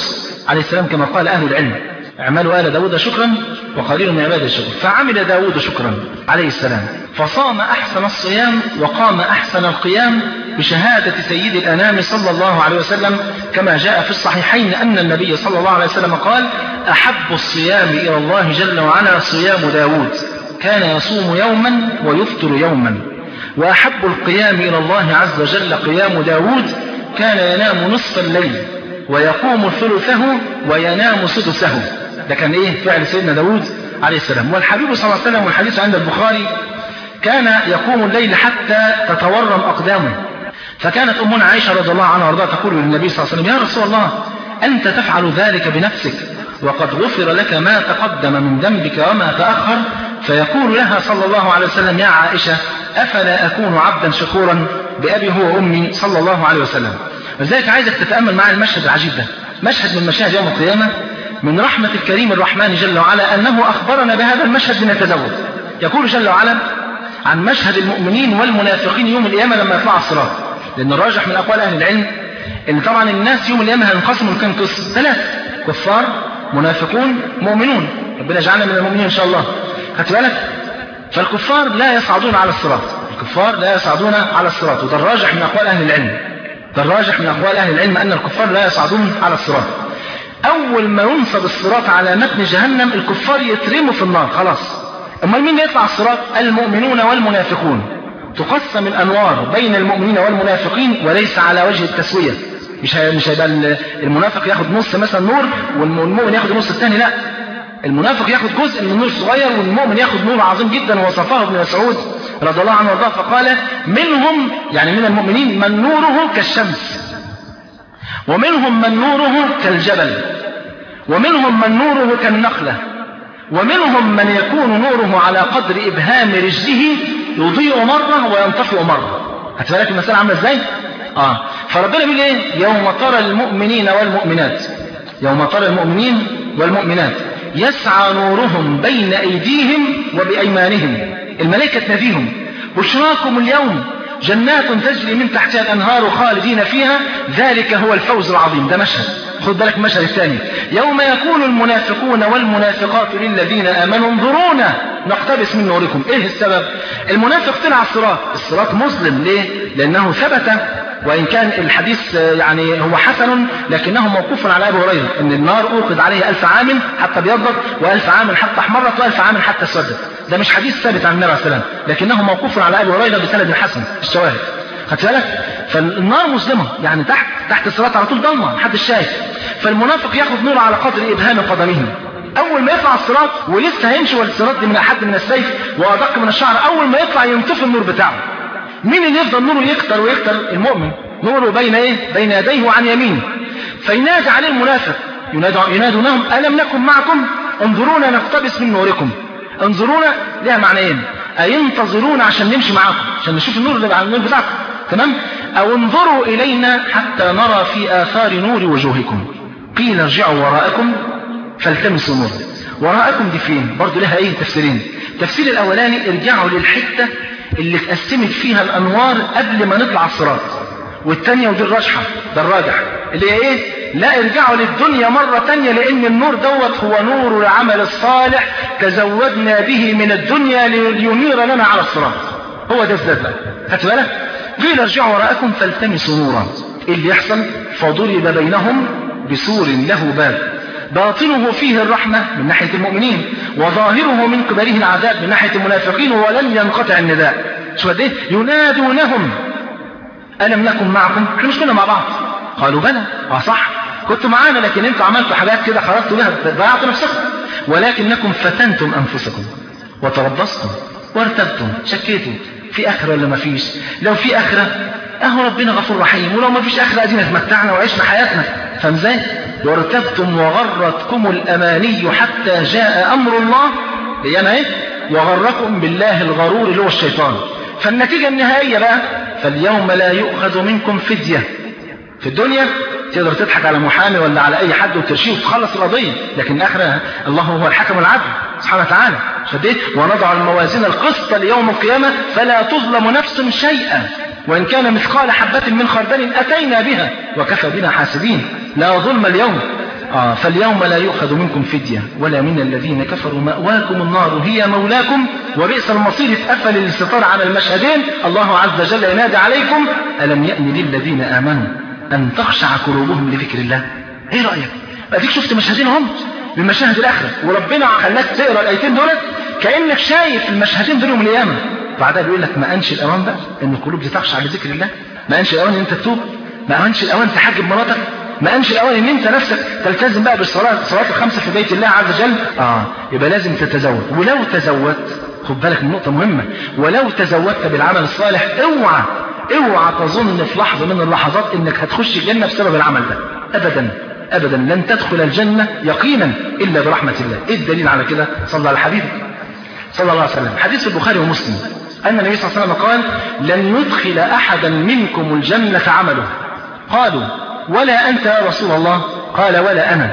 عليه السلام كما قال أهل العلم اعملوا آل داود شكرا وقليل من عباد الشكر فعمل داود شكرا عليه السلام فصام أحسن الصيام وقام أحسن القيام بشهادة سيد الأنام صلى الله عليه وسلم كما جاء في الصحيحين أن النبي صلى الله عليه وسلم قال أحب الصيام إلى الله جل وعلا صيام داود كان يصوم يوما ويفطر يوما وأحب القيام إلى الله عز وجل قيام داود كان ينام نصف الليل ويقوم ثلثه وينام سدسه ده كان ايه فعل سيدنا داود عليه السلام والحبيب صلى الله عليه وسلم والحديث عند البخاري كان يقوم الليل حتى تتورم أقدامه فكانت أمنا عائشة رضي الله عنها وارضاها تقول للنبي صلى الله عليه وسلم يا رسول الله أنت تفعل ذلك بنفسك وقد غفر لك ما تقدم من ذنبك وما تأخر فيقول لها صلى الله عليه وسلم يا عائشة أفلا أكون عبدا شكورا بأبي هو وأمي صلى الله عليه وسلم لذلك عايزك تتأمل معي المشهد العجيب ده مشهد من مشاهد يوم القيامة من رحمة الكريم الرحمن جل وعلا أنه أخبرنا بهذا المشهد لنتزود يقول جل وعلا عن مشهد المؤمنين والمنافقين يوم القيامة لما يطلع الصراط لأن الراجح من أقوال أهل العلم إن طبعا الناس يوم القيامة هينقسموا لكام قسم ثلاث كفار منافقون مؤمنون ربنا يجعلنا من المؤمنين إن شاء الله خدت بالك فالكفار لا يصعدون على الصراط الكفار لا يصعدون على الصراط وده الراجح من أقوال أهل العلم ده الراجح من أقوال أهل العلم أن الكفار لا يصعدون على الصراط أول ما ينصب الصراط على متن جهنم الكفار يترموا في النار خلاص أمال مين يطلع الصراط المؤمنون والمنافقون تقسم الأنوار بين المؤمنين والمنافقين وليس على وجه التسوية مش مش هيبقى المنافق ياخد نص مثلا نور والمؤمن ياخد النص الثاني لا المنافق ياخد جزء من النور الصغير والمؤمن ياخد نور عظيم جدا وصفاه ابن مسعود رضي الله عنه وارضاه فقال منهم يعني من المؤمنين من نوره كالشمس ومنهم من نوره كالجبل ومنهم من نوره كالنخلة ومنهم من يكون نوره على قدر إبهام رجله يضيء مرة وينطفئ مرة هتفرق المسألة عاملة ازاي؟ آه فربنا بيقول ايه؟ يوم ترى المؤمنين والمؤمنات يوم ترى المؤمنين والمؤمنات يسعى نورهم بين أيديهم وبأيمانهم الملائكة تناديهم بشراكم اليوم جنات تجري من تحتها الأنهار خالدين فيها ذلك هو الفوز العظيم ده مشهد خد بالك المشهد الثاني يوم يقول المنافقون والمنافقات للذين آمنوا انظرونا نقتبس من نوركم ايه السبب المنافق طلع الصراط الصراط مظلم ليه لأنه ثبت وإن كان الحديث يعني هو حسن لكنه موقوف على أبي هريرة أن النار أوقد عليه ألف عام حتى بيضت وألف عام حتى احمرت وألف عام حتى اسودت ده مش حديث ثابت عن النبي عليه السلام لكنه موقوف على أبي هريرة بسند حسن الشواهد خدت بالك فالنار مسلمة يعني تحت تحت الصراط على طول ضلمة محدش شايف فالمنافق ياخد نور على قدر إبهام قدمه أول ما يطلع الصراط ولسه هيمشي والصراط دي من أحد من السيف وأدق من الشعر أول ما يطلع ينطفي النور بتاعه مين اللي يفضل نوره يكتر ويكتر المؤمن نوره بين ايه بين يديه وعن يمينه فينادي عليه المنافق ينادونهم ألم نكن معكم انظرونا نقتبس من نوركم انظرونا لها معنيين أي انتظرونا عشان نمشي معاكم عشان نشوف النور اللي على النور بتاعكم تمام أو انظروا إلينا حتى نرى في آثار نور وجوهكم قيل ارجعوا وراءكم فالتمسوا نور وراءكم دي فين برضو لها ايه تفسيرين التفسير الاولاني ارجعوا للحتة اللي اتقسمت فيها الانوار قبل ما نطلع الصراط والتانية ودي الراجحة ده الراجح اللي هي ايه لا ارجعوا للدنيا مرة تانية لان النور دوت هو نور العمل الصالح تزودنا به من الدنيا لينير لنا على الصراط هو ده الزاد بقى خدت بالك قيل ارجعوا وراءكم فالتمسوا نورا ايه اللي يحصل فضرب بينهم بسور له باب باطنه فيه الرحمة من ناحية المؤمنين وظاهره من قبله العذاب من ناحية المنافقين ولن ينقطع النداء شو قد ايه ينادونهم ألم نكن معكم احنا مش كنا مع بعض قالوا بلى اه صح كنتوا معانا لكن انتوا عملتوا حاجات كده خرجتوا بها ضيعتوا نفسكم ولكنكم فتنتم أنفسكم وتربصتم وارتبتم شكيتوا في آخرة ولا ما فيش لو في آخرة اهو ربنا غفور رحيم ولو ما فيش آخرة ادينا اتمتعنا وعشنا حياتنا فاهم ازاي وارتبتم وغرتكم الأماني حتى جاء أمر الله هي ايه وغركم بالله الغرور اللي هو الشيطان فالنتيجة النهائية بقى فاليوم لا يؤخذ منكم فدية في الدنيا تقدر تضحك على محامي ولا على أي حد وترشيه وتخلص القضية لكن الآخرة الله هو الحكم العدل سبحانه وتعالى شديت ونضع الموازين القسط ليوم القيامة فلا تظلم نفس شيئا وإن كان مثقال حبة من خردل أتينا بها وكفى بنا حاسبين لا ظلم اليوم آه فاليوم لا يؤخذ منكم فدية ولا من الذين كفروا مأواكم النار هي مولاكم وبئس المصير اتقفل الاستطار على المشهدين الله عز وجل ينادي عليكم ألم يأن للذين آمنوا أن تخشع قلوبهم لذكر الله ايه رأيك اديك شفت مشهدين هم من مشاهد الآخرة وربنا خلاك تقرا الآيتين دولت كأنك شايف المشهدين دول يوم القيامة بعدها بيقول لك ما أنش الأوان بقى إن القلوب دي تخشع لذكر الله ما أنش الأوان إن أنت تتوب ما أنش الأوان تحجب مراتك ما أنش الأوان إن أنت نفسك تلتزم بقى بالصلاة صلاة الخمسة في بيت الله عز وجل آه يبقى لازم تتزوج ولو تزوجت خد بالك من نقطة مهمة ولو تزوجت بالعمل الصالح اوعى اوعى تظن في لحظة من اللحظات انك هتخش الجنة بسبب العمل ده ابدا ابدا لن تدخل الجنة يقينا الا برحمة الله ايه الدليل على كده صلى على حبيبه صلى الله عليه وسلم حديث في البخاري ومسلم ان النبي صلى الله عليه وسلم قال لن يدخل احدا منكم الجنة عمله قالوا ولا انت يا رسول الله قال ولا انا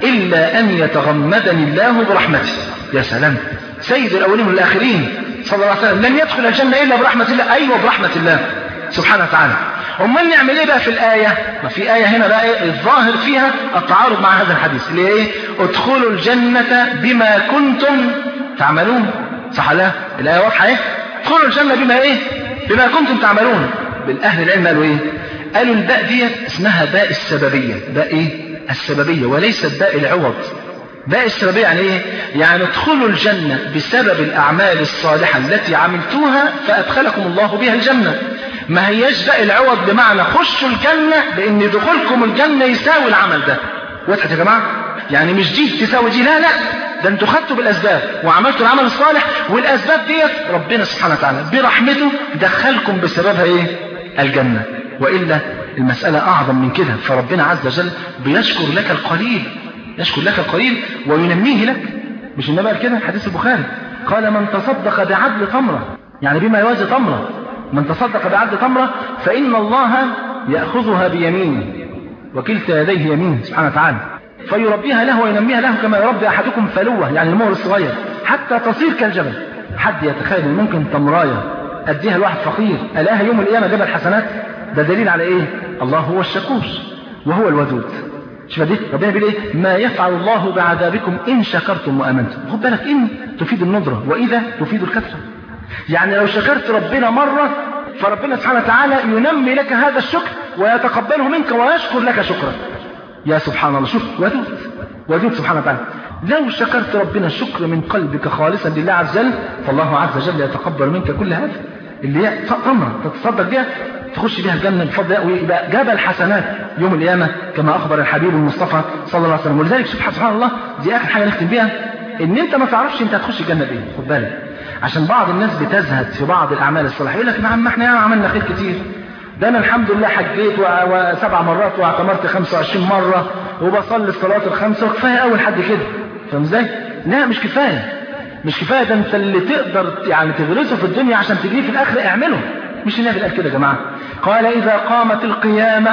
الا ان يتغمدني الله برحمته يا سلام سيد الاولين والاخرين صلى الله عليه وسلم لن يدخل الجنة الا برحمة الله ايوه برحمة الله سبحانه وتعالى امال نعمل ايه بقى في الآية ما في آية هنا بقى إيه الظاهر فيها التعارض مع هذا الحديث اللي هي ايه ادخلوا الجنة بما كنتم تعملون صح لا الآية واضحة ايه ادخلوا الجنة بما ايه بما كنتم تعملون بالاهل العلم قالوا ايه قالوا الباء ديت اسمها باء السببية باء ايه السببية وليست باء العوض باء السببية يعني ايه يعني ادخلوا الجنة بسبب الاعمال الصالحة التي عملتوها فادخلكم الله بها الجنة ما هياش باقي العوض بمعنى خشوا الجنة لان دخولكم الجنة يساوي العمل ده وضحت يا جماعة يعني مش دي تساوي دي لا لا ده انتوا خدتوا بالاسباب وعملتوا العمل الصالح والاسباب ديت ربنا سبحانه وتعالى برحمته دخلكم بسببها ايه الجنة والا المسألة اعظم من كده فربنا عز وجل بيشكر لك القليل يشكر لك القليل وينميه لك مش النبي قال كده حديث البخاري قال من تصدق بعدل تمرة يعني بما يوازي تمرة من تصدق بعدل تمرة فإن الله يأخذها بيمينه وكلتا يديه يمين سبحانه وتعالى فيربيها له وينميها له كما يربي أحدكم فلوة يعني المهر الصغير حتى تصير كالجبل حد يتخيل إن ممكن تمراية أديها لواحد فقير ألاها يوم القيامة جبل حسنات ده دليل على إيه الله هو الشكور وهو الودود شوف دي ربنا بيقول ايه ما يفعل الله بعذابكم ان شكرتم وامنتم خد بالك ان تفيد الندره واذا تفيد الكثره يعني لو شكرت ربنا مره فربنا سبحانه وتعالى ينمي لك هذا الشكر ويتقبله منك ويشكر لك شكرا يا سبحان الله شوف ودود ودود سبحانه وتعالى لو شكرت ربنا الشكر من قلبك خالصا لله عز وجل فالله عز وجل يتقبل منك كل هذا اللي هي تمره تتصدق بها تخش بها الجنة بفضل الله ويبقى جبل حسنات يوم القيامة كما أخبر الحبيب المصطفى صلى الله عليه وسلم ولذلك سبحان الله دي آخر حاجة نختم بيها إن أنت ما تعرفش أنت هتخش الجنة بإيه خد بالك عشان بعض الناس بتزهد في بعض الأعمال الصالحة يقول لك نعم ما احنا عملنا خير كتير ده أنا الحمد لله حجيت وسبع مرات واعتمرت 25 مرة وبصلي الصلاة الخمسة وكفاية أول حد كده فاهم ازاي؟ لا مش كفاية مش كفاية ده أنت اللي تقدر يعني تغرسه في الدنيا عشان تجريه في الآخر اعمله مش النبي قال كده يا جماعة قال إذا قامت القيامة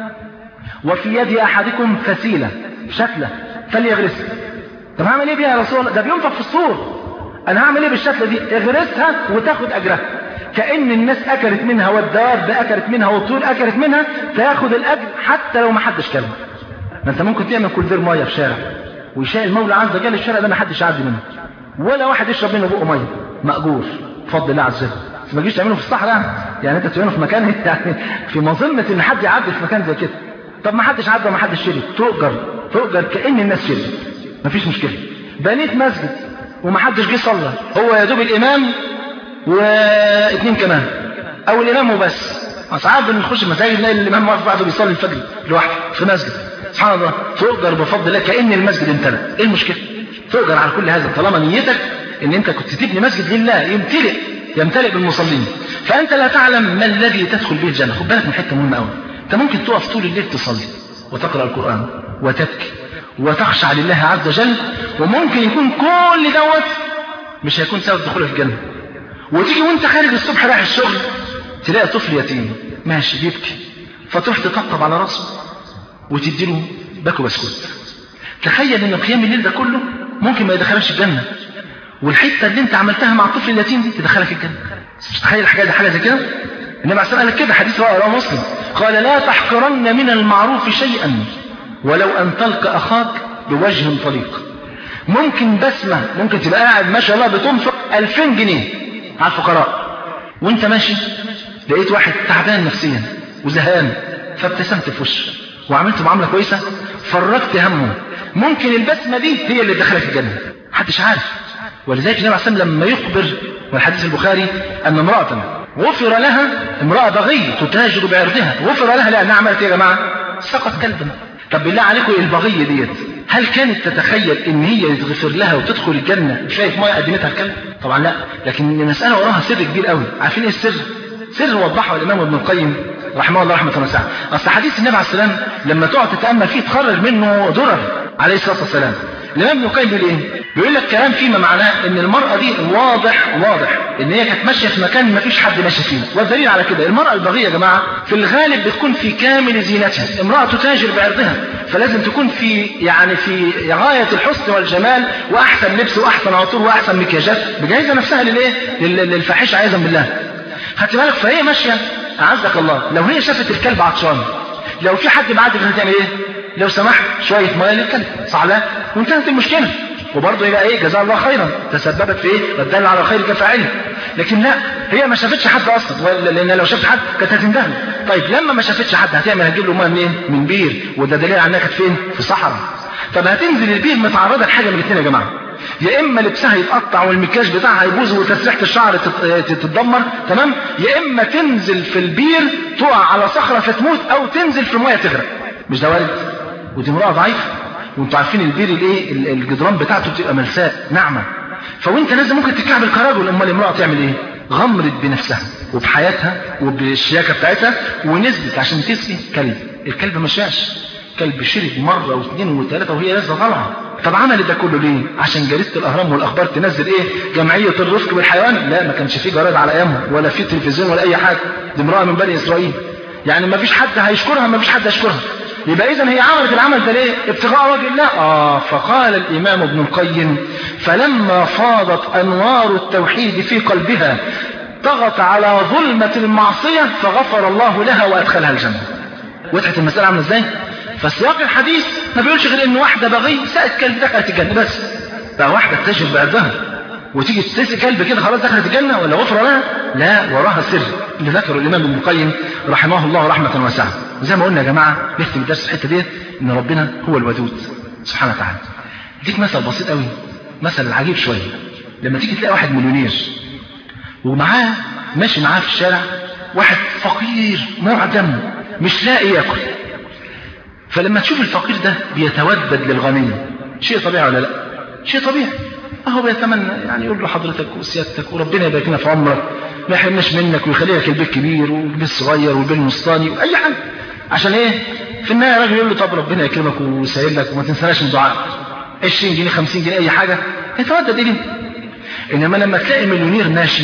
وفي يد أحدكم فسيلة شتلة فليغرسها طب هعمل ايه بيها يا رسول الله ده بينفق في الصور انا هعمل ايه بالشتلة دي اغرسها وتاخد اجرها كأن الناس اكلت منها والدواب اكلت منها والطيور اكلت منها تاخد الاجر حتى لو ما حدش كلم ما انت ممكن تعمل كل دير ميه في شارع ويشاء المولى عز وجل الشارع ده ما حدش يعدي منه ولا واحد يشرب منه بقه ميه مأجور بفضل الله عز وجل بس ما تجيش تعمله في الصحراء يعني انت تعمله في مكان يعني في مظنة ان حد يعدي في مكان زي كده طب ما حدش عدى وما حدش شرب تؤجر تؤجر كأن الناس شربت مفيش مشكلة بنيت مسجد وما حدش جه صلى هو يا دوب الامام واثنين كمان او الامام وبس ساعات بنخش مساجد نلاقي الامام واقف بعده بيصلي الفجر لوحده في مسجد سبحان الله تؤجر بفضل الله كأن المسجد امتلأ ايه المشكلة تؤجر على كل هذا طالما نيتك ان انت كنت تبني مسجد لله يمتلئ يمتلئ بالمصلين فأنت لا تعلم ما الذي تدخل به الجنة خد بالك من حتة مهمة قوي أنت ممكن تقف طول الليل تصلي وتقرأ القرآن وتبكي وتخشع لله عز وجل وممكن يكون كل دوت مش هيكون سبب دخولك الجنة وتيجي وانت خارج الصبح رايح الشغل تلاقي طفل يتيم ماشي بيبكي فتروح تطبطب على راسه وتديله باكو بسكوت تخيل ان قيام الليل ده كله ممكن ما يدخلكش الجنة والحته اللي انت عملتها مع الطفل اليتيم دي تدخلك الجنه مش تخيل حاجه دي حاجه زي كده النبي عليه الصلاه والسلام قال كده حديث رواه مسلم قال لا تحقرن من المعروف شيئا ولو أن تلقى أخاك بوجه طليق ممكن بسمة ممكن تبقى قاعد ما شاء الله بتنفق 2000 جنيه على الفقراء وانت ماشي لقيت واحد تعبان نفسيا وزهقان فابتسمت في وشه وعملت معاملة كويسة فرجت همه ممكن البسمة دي هي اللي دخلك الجنة محدش عارف ولذلك النبي عليه الصلاة والسلام لما يخبر والحديث البخاري أن امرأة غفر لها امرأة بغية تتاجر بعرضها غفر لها لأنها عملت ايه يا جماعة سقط كلبا طب بالله عليكم البغية ديت هل كانت تتخيل ان هي يتغفر لها وتدخل الجنة شايف ما قدمتها الكلب طبعا لا لكن المسألة وراها سر كبير قوي عارفين ايه السر سر وضحه الامام ابن القيم رحمه الله رحمه واسعه اصل حديث النبي عليه السلام لما تقعد تتامل فيه تخرج منه درر عليه الصلاه والسلام الامام ابن القيم بيقول ايه بيقول لك كلام فيما معناه ان المراه دي واضح واضح ان هي كانت ماشيه في مكان ما فيش حد ماشي فيه والدليل على كده المراه البغيه يا جماعه في الغالب بتكون في كامل زينتها امراه تتاجر بعرضها فلازم تكون في يعني في غايه الحسن والجمال واحسن لبس واحسن عطور واحسن مكياجات مجهزه نفسها للايه لل- للفاحشه عياذا بالله خدت بالك فهي ماشيه اعزك الله لو هي شافت الكلب عطشان لو في حد معدي كانت هتعمل ايه لو سمحت شويه ميه للكلب صح لا وانتهت المشكله وبرضه يبقى ايه جزاها الله خيرا تسببت في ايه والدل على الخير كفاعله لكن لا هي ما شافتش حد اصلا ولا- لان لو شافت حد كانت هتندهله طيب لما ما شافتش حد هتعمل هتجيب له ميه منين من بير وده دليل على انها كانت فين في صحراء طب هتنزل البير متعرضه لحاجه من الاثنين يا جماعه يا اما لبسها يتقطع والمكياج بتاعها يبوظ وتسريحه الشعر تت- تتدمر تمام يا اما تنزل في البير تقع على صخره فتموت او تنزل في الميه تغرق مش ده وارد ودي امراه ضعيفه وانتوا عارفين البير الايه ال- الجدران بتاعته بتبقى ملساء ناعمه فوانت لازم ممكن تتكعبل كراجل امال المراه تعمل ايه غمرت بنفسها وبحياتها وبالشياكه بتاعتها ونزلت عشان تسقي كلب الكلب ما شاش كلب شرب مرة واثنين وثلاثة وهي لسه طالعة طب عملت ده كله ليه؟ عشان جريدة الأهرام والأخبار تنزل إيه؟ جمعية الرفق بالحيوان؟ لا ما كانش في جرائد على أيامها ولا في تلفزيون ولا أي حاجة دي امرأة من بني إسرائيل يعني ما فيش حد هيشكرها ما فيش حد هيشكرها يبقى إذا هي عملت العمل ده ليه؟ ابتغاء وجه الله آه فقال الإمام ابن القيم فلما فاضت أنوار التوحيد في قلبها طغت على ظلمة المعصية فغفر الله لها وأدخلها الجنة وضحت المسألة عاملة ازاي؟ فسياق الحديث ما بيقولش غير ان واحدة بغي ساقت كلب دخلت الجنة بس بقى واحدة تتاجر بعرضها وتيجي تسقي كلب كده خلاص دخلت الجنة ولا غفر لها؟ لا وراها سر اللي ذكره الإمام ابن القيم رحمه الله رحمة واسعة زي ما قلنا يا جماعة نختم الدرس في الحتة ديت ان ربنا هو الودود سبحانه وتعالى اديك مثل بسيط قوي مثل عجيب شوية لما تيجي تلاقي واحد مليونير ومعاه ماشي معاه في الشارع واحد فقير معدم مش لاقي ياكل فلما تشوف الفقير ده بيتودد للغني شيء طبيعي ولا لا شيء طبيعي اهو بيتمنى يعني يقول له حضرتك وسيادتك وربنا يبارك لنا في عمرك ما يحرمناش منك ويخلي لك البيت كبير والبيت صغير والبيت مستاني واي حاجه عشان ايه في النهايه الراجل يقول له طب ربنا يكرمك ويسهل لك وما تنساش من دعائك 20 جنيه 50 جنيه اي حاجه يتودد اليه انما لما تلاقي مليونير ماشي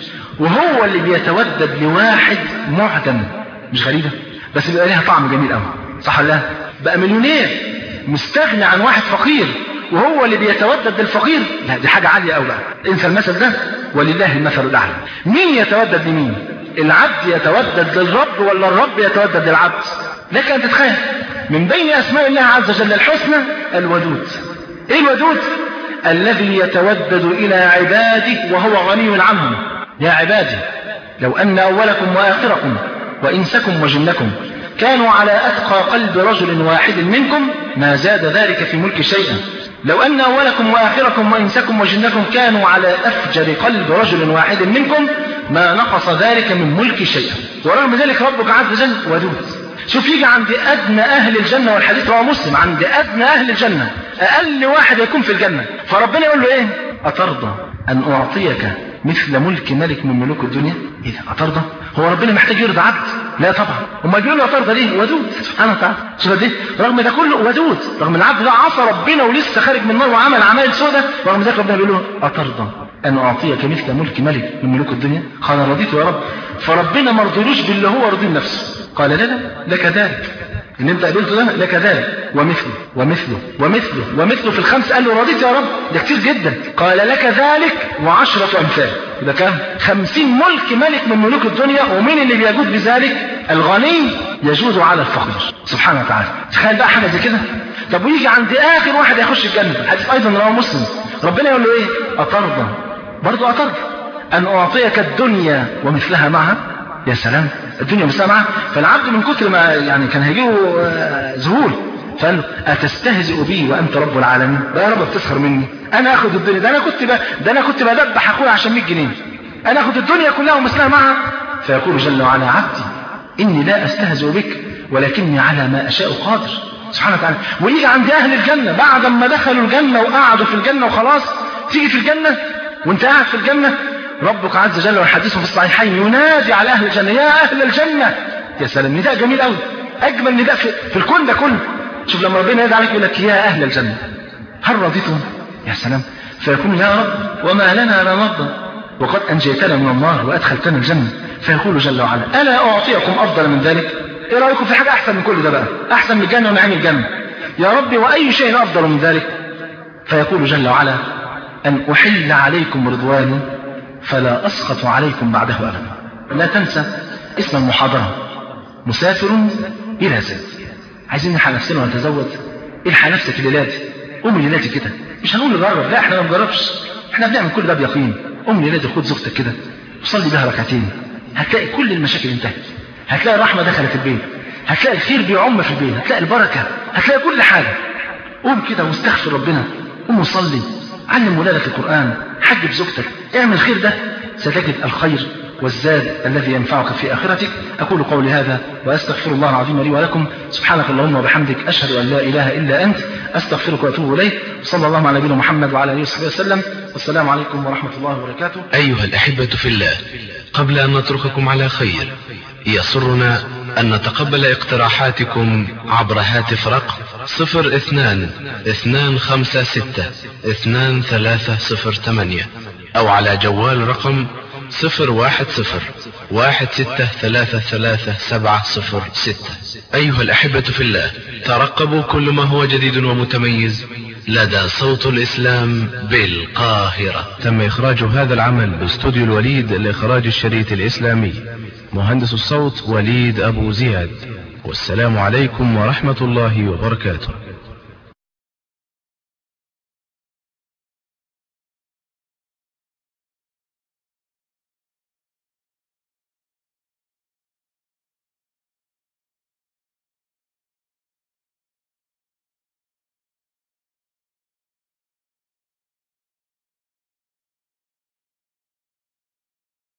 وهو اللي بيتودد لواحد معدم مش غريبه بس بيبقى ليها طعم جميل قوي صح ولا لا بقى مليونير مستغني عن واحد فقير وهو اللي بيتودد للفقير لا دي حاجه عاليه قوي بقى انسى المثل ده ولله المثل الاعلى مين يتودد لمين العبد يتودد للرب ولا الرب يتودد للعبد لك ان تتخيل من بين اسماء الله عز وجل الحسنى الودود ايه الودود الذي يتودد الى عباده وهو غني عنهم يا عبادي لو ان اولكم واخركم وانسكم وجنكم كانوا على اتقى قلب رجل واحد منكم ما زاد ذلك في ملك شيئا لو ان اولكم واخركم وانسكم وجنكم كانوا على افجر قلب رجل واحد منكم ما نقص ذلك من ملك شيئا ورغم ذلك ربك عز وجل ودود شوف يجي عند ادنى اهل الجنه والحديث رواه مسلم عند ادنى اهل الجنه اقل واحد يكون في الجنه فربنا يقول له ايه اترضى ان اعطيك مثل ملك ملك من ملوك الدنيا ايه ده اترضى هو ربنا محتاج يرضى عبد لا طبعا امال بيقول له اترضى ليه ودود سبحانه وتعالى شوف قد ايه رغم ده كله ودود رغم العبد ده عصى ربنا ولسه خارج من النار وعمل اعمال سودة رغم ذلك ربنا بيقول له اترضى ان اعطيك مثل ملك ملك من ملوك الدنيا قال رضيت يا رب فربنا ما رضيلوش باللي هو رضي نفسه قال لا لا لك ذلك اللي انت قابلته ده لك ذلك ومثله ومثله ومثله ومثله في الخمس قال له رضيت يا رب ده كتير جدا قال لك ذلك وعشرة امثال ده كام خمسين ملك ملك من ملوك الدنيا ومين اللي بيجود بذلك الغني يجود على الفقير سبحانه وتعالى تخيل بقى حاجه زي كده طب ويجي عند اخر واحد هيخش الجنه حديث ايضا رواه مسلم ربنا يقول له ايه اترضى برضه اترضى ان اعطيك الدنيا ومثلها معها يا سلام الدنيا مثلها معها فالعبد من كتر ما يعني كان هيجيله آه، ذهول فقال له أتستهزئ بي وأنت رب العالمين ده يا رب بتسخر مني أنا أخد الدنيا ده أنا كنت ب... ده أنا كنت بدبح أخويا عشان 100 جنيه أنا أخد الدنيا كلها ومثلها معها فيقول جل وعلا عبدي إني لا أستهزئ بك ولكني على ما أشاء قادر سبحانه وتعالى ويجي عند أهل الجنة بعد ما دخلوا الجنة وقعدوا في الجنة وخلاص تيجي في الجنة وانت قاعد في الجنة ربك عز وجل والحديث في الصحيحين ينادي على أهل الجنة يا أهل الجنة يا سلام نداء جميل قوي أجمل نداء في, في الكون ده كله شوف لما ربنا يدعي عليك يقول لك يا أهل الجنة هل رضيتم يا سلام فيقول يا رب وما لنا لا نرضى وقد أنجيتنا من النار وأدخلتنا الجنة فيقول جل وعلا ألا أعطيكم أفضل من ذلك إيه رأيكم في حاجة أحسن من كل ده بقى أحسن من الجنة ونعيم الجنة يا ربي وأي شيء أفضل من ذلك فيقول جل وعلا أن أحل عليكم رضواني فلا أسخط عليكم بعده أبدا لا تنسى اسم المحاضرة مسافر إلى زاد عايزين نلحق نفسنا ونتزود الحق نفسك الليلات قوم الليلات كده مش هنقول نجرب لا احنا ما بنجربش احنا بنعمل كل ده بيقين قوم الليلات خد زوجتك كده وصلي بها ركعتين هتلاقي كل المشاكل انتهت هتلاقي الرحمه دخلت البيت هتلاقي الخير بيعم في البيت هتلاقي البركه هتلاقي كل حاجه قوم كده واستغفر ربنا قوم وصلي علم ولادك القران حجب زوجتك اعمل الخير ده ستجد الخير والزاد الذي ينفعك في آخرتك أقول قولي هذا وأستغفر الله العظيم لي ولكم سبحانك اللهم وبحمدك أشهد أن لا إله إلا أنت أستغفرك وأتوب إليك وصلى الله على نبينا محمد وعلى آله وصحبه وسلم والسلام عليكم ورحمة الله وبركاته أيها الأحبة في الله قبل أن نترككم على خير يسرنا أن نتقبل اقتراحاتكم عبر هاتف رقم صفر اثنان اثنان خمسة ستة اثنان ثلاثة صفر ثمانية أو على جوال رقم صفر واحد صفر واحد ستة ثلاثة ثلاثة سبعة صفر ستة أيها الأحبة في الله ترقبوا كل ما هو جديد ومتميز لدى صوت الإسلام بالقاهرة تم إخراج هذا العمل باستوديو الوليد لإخراج الشريط الإسلامي مهندس الصوت وليد أبو زياد والسلام عليكم ورحمة الله وبركاته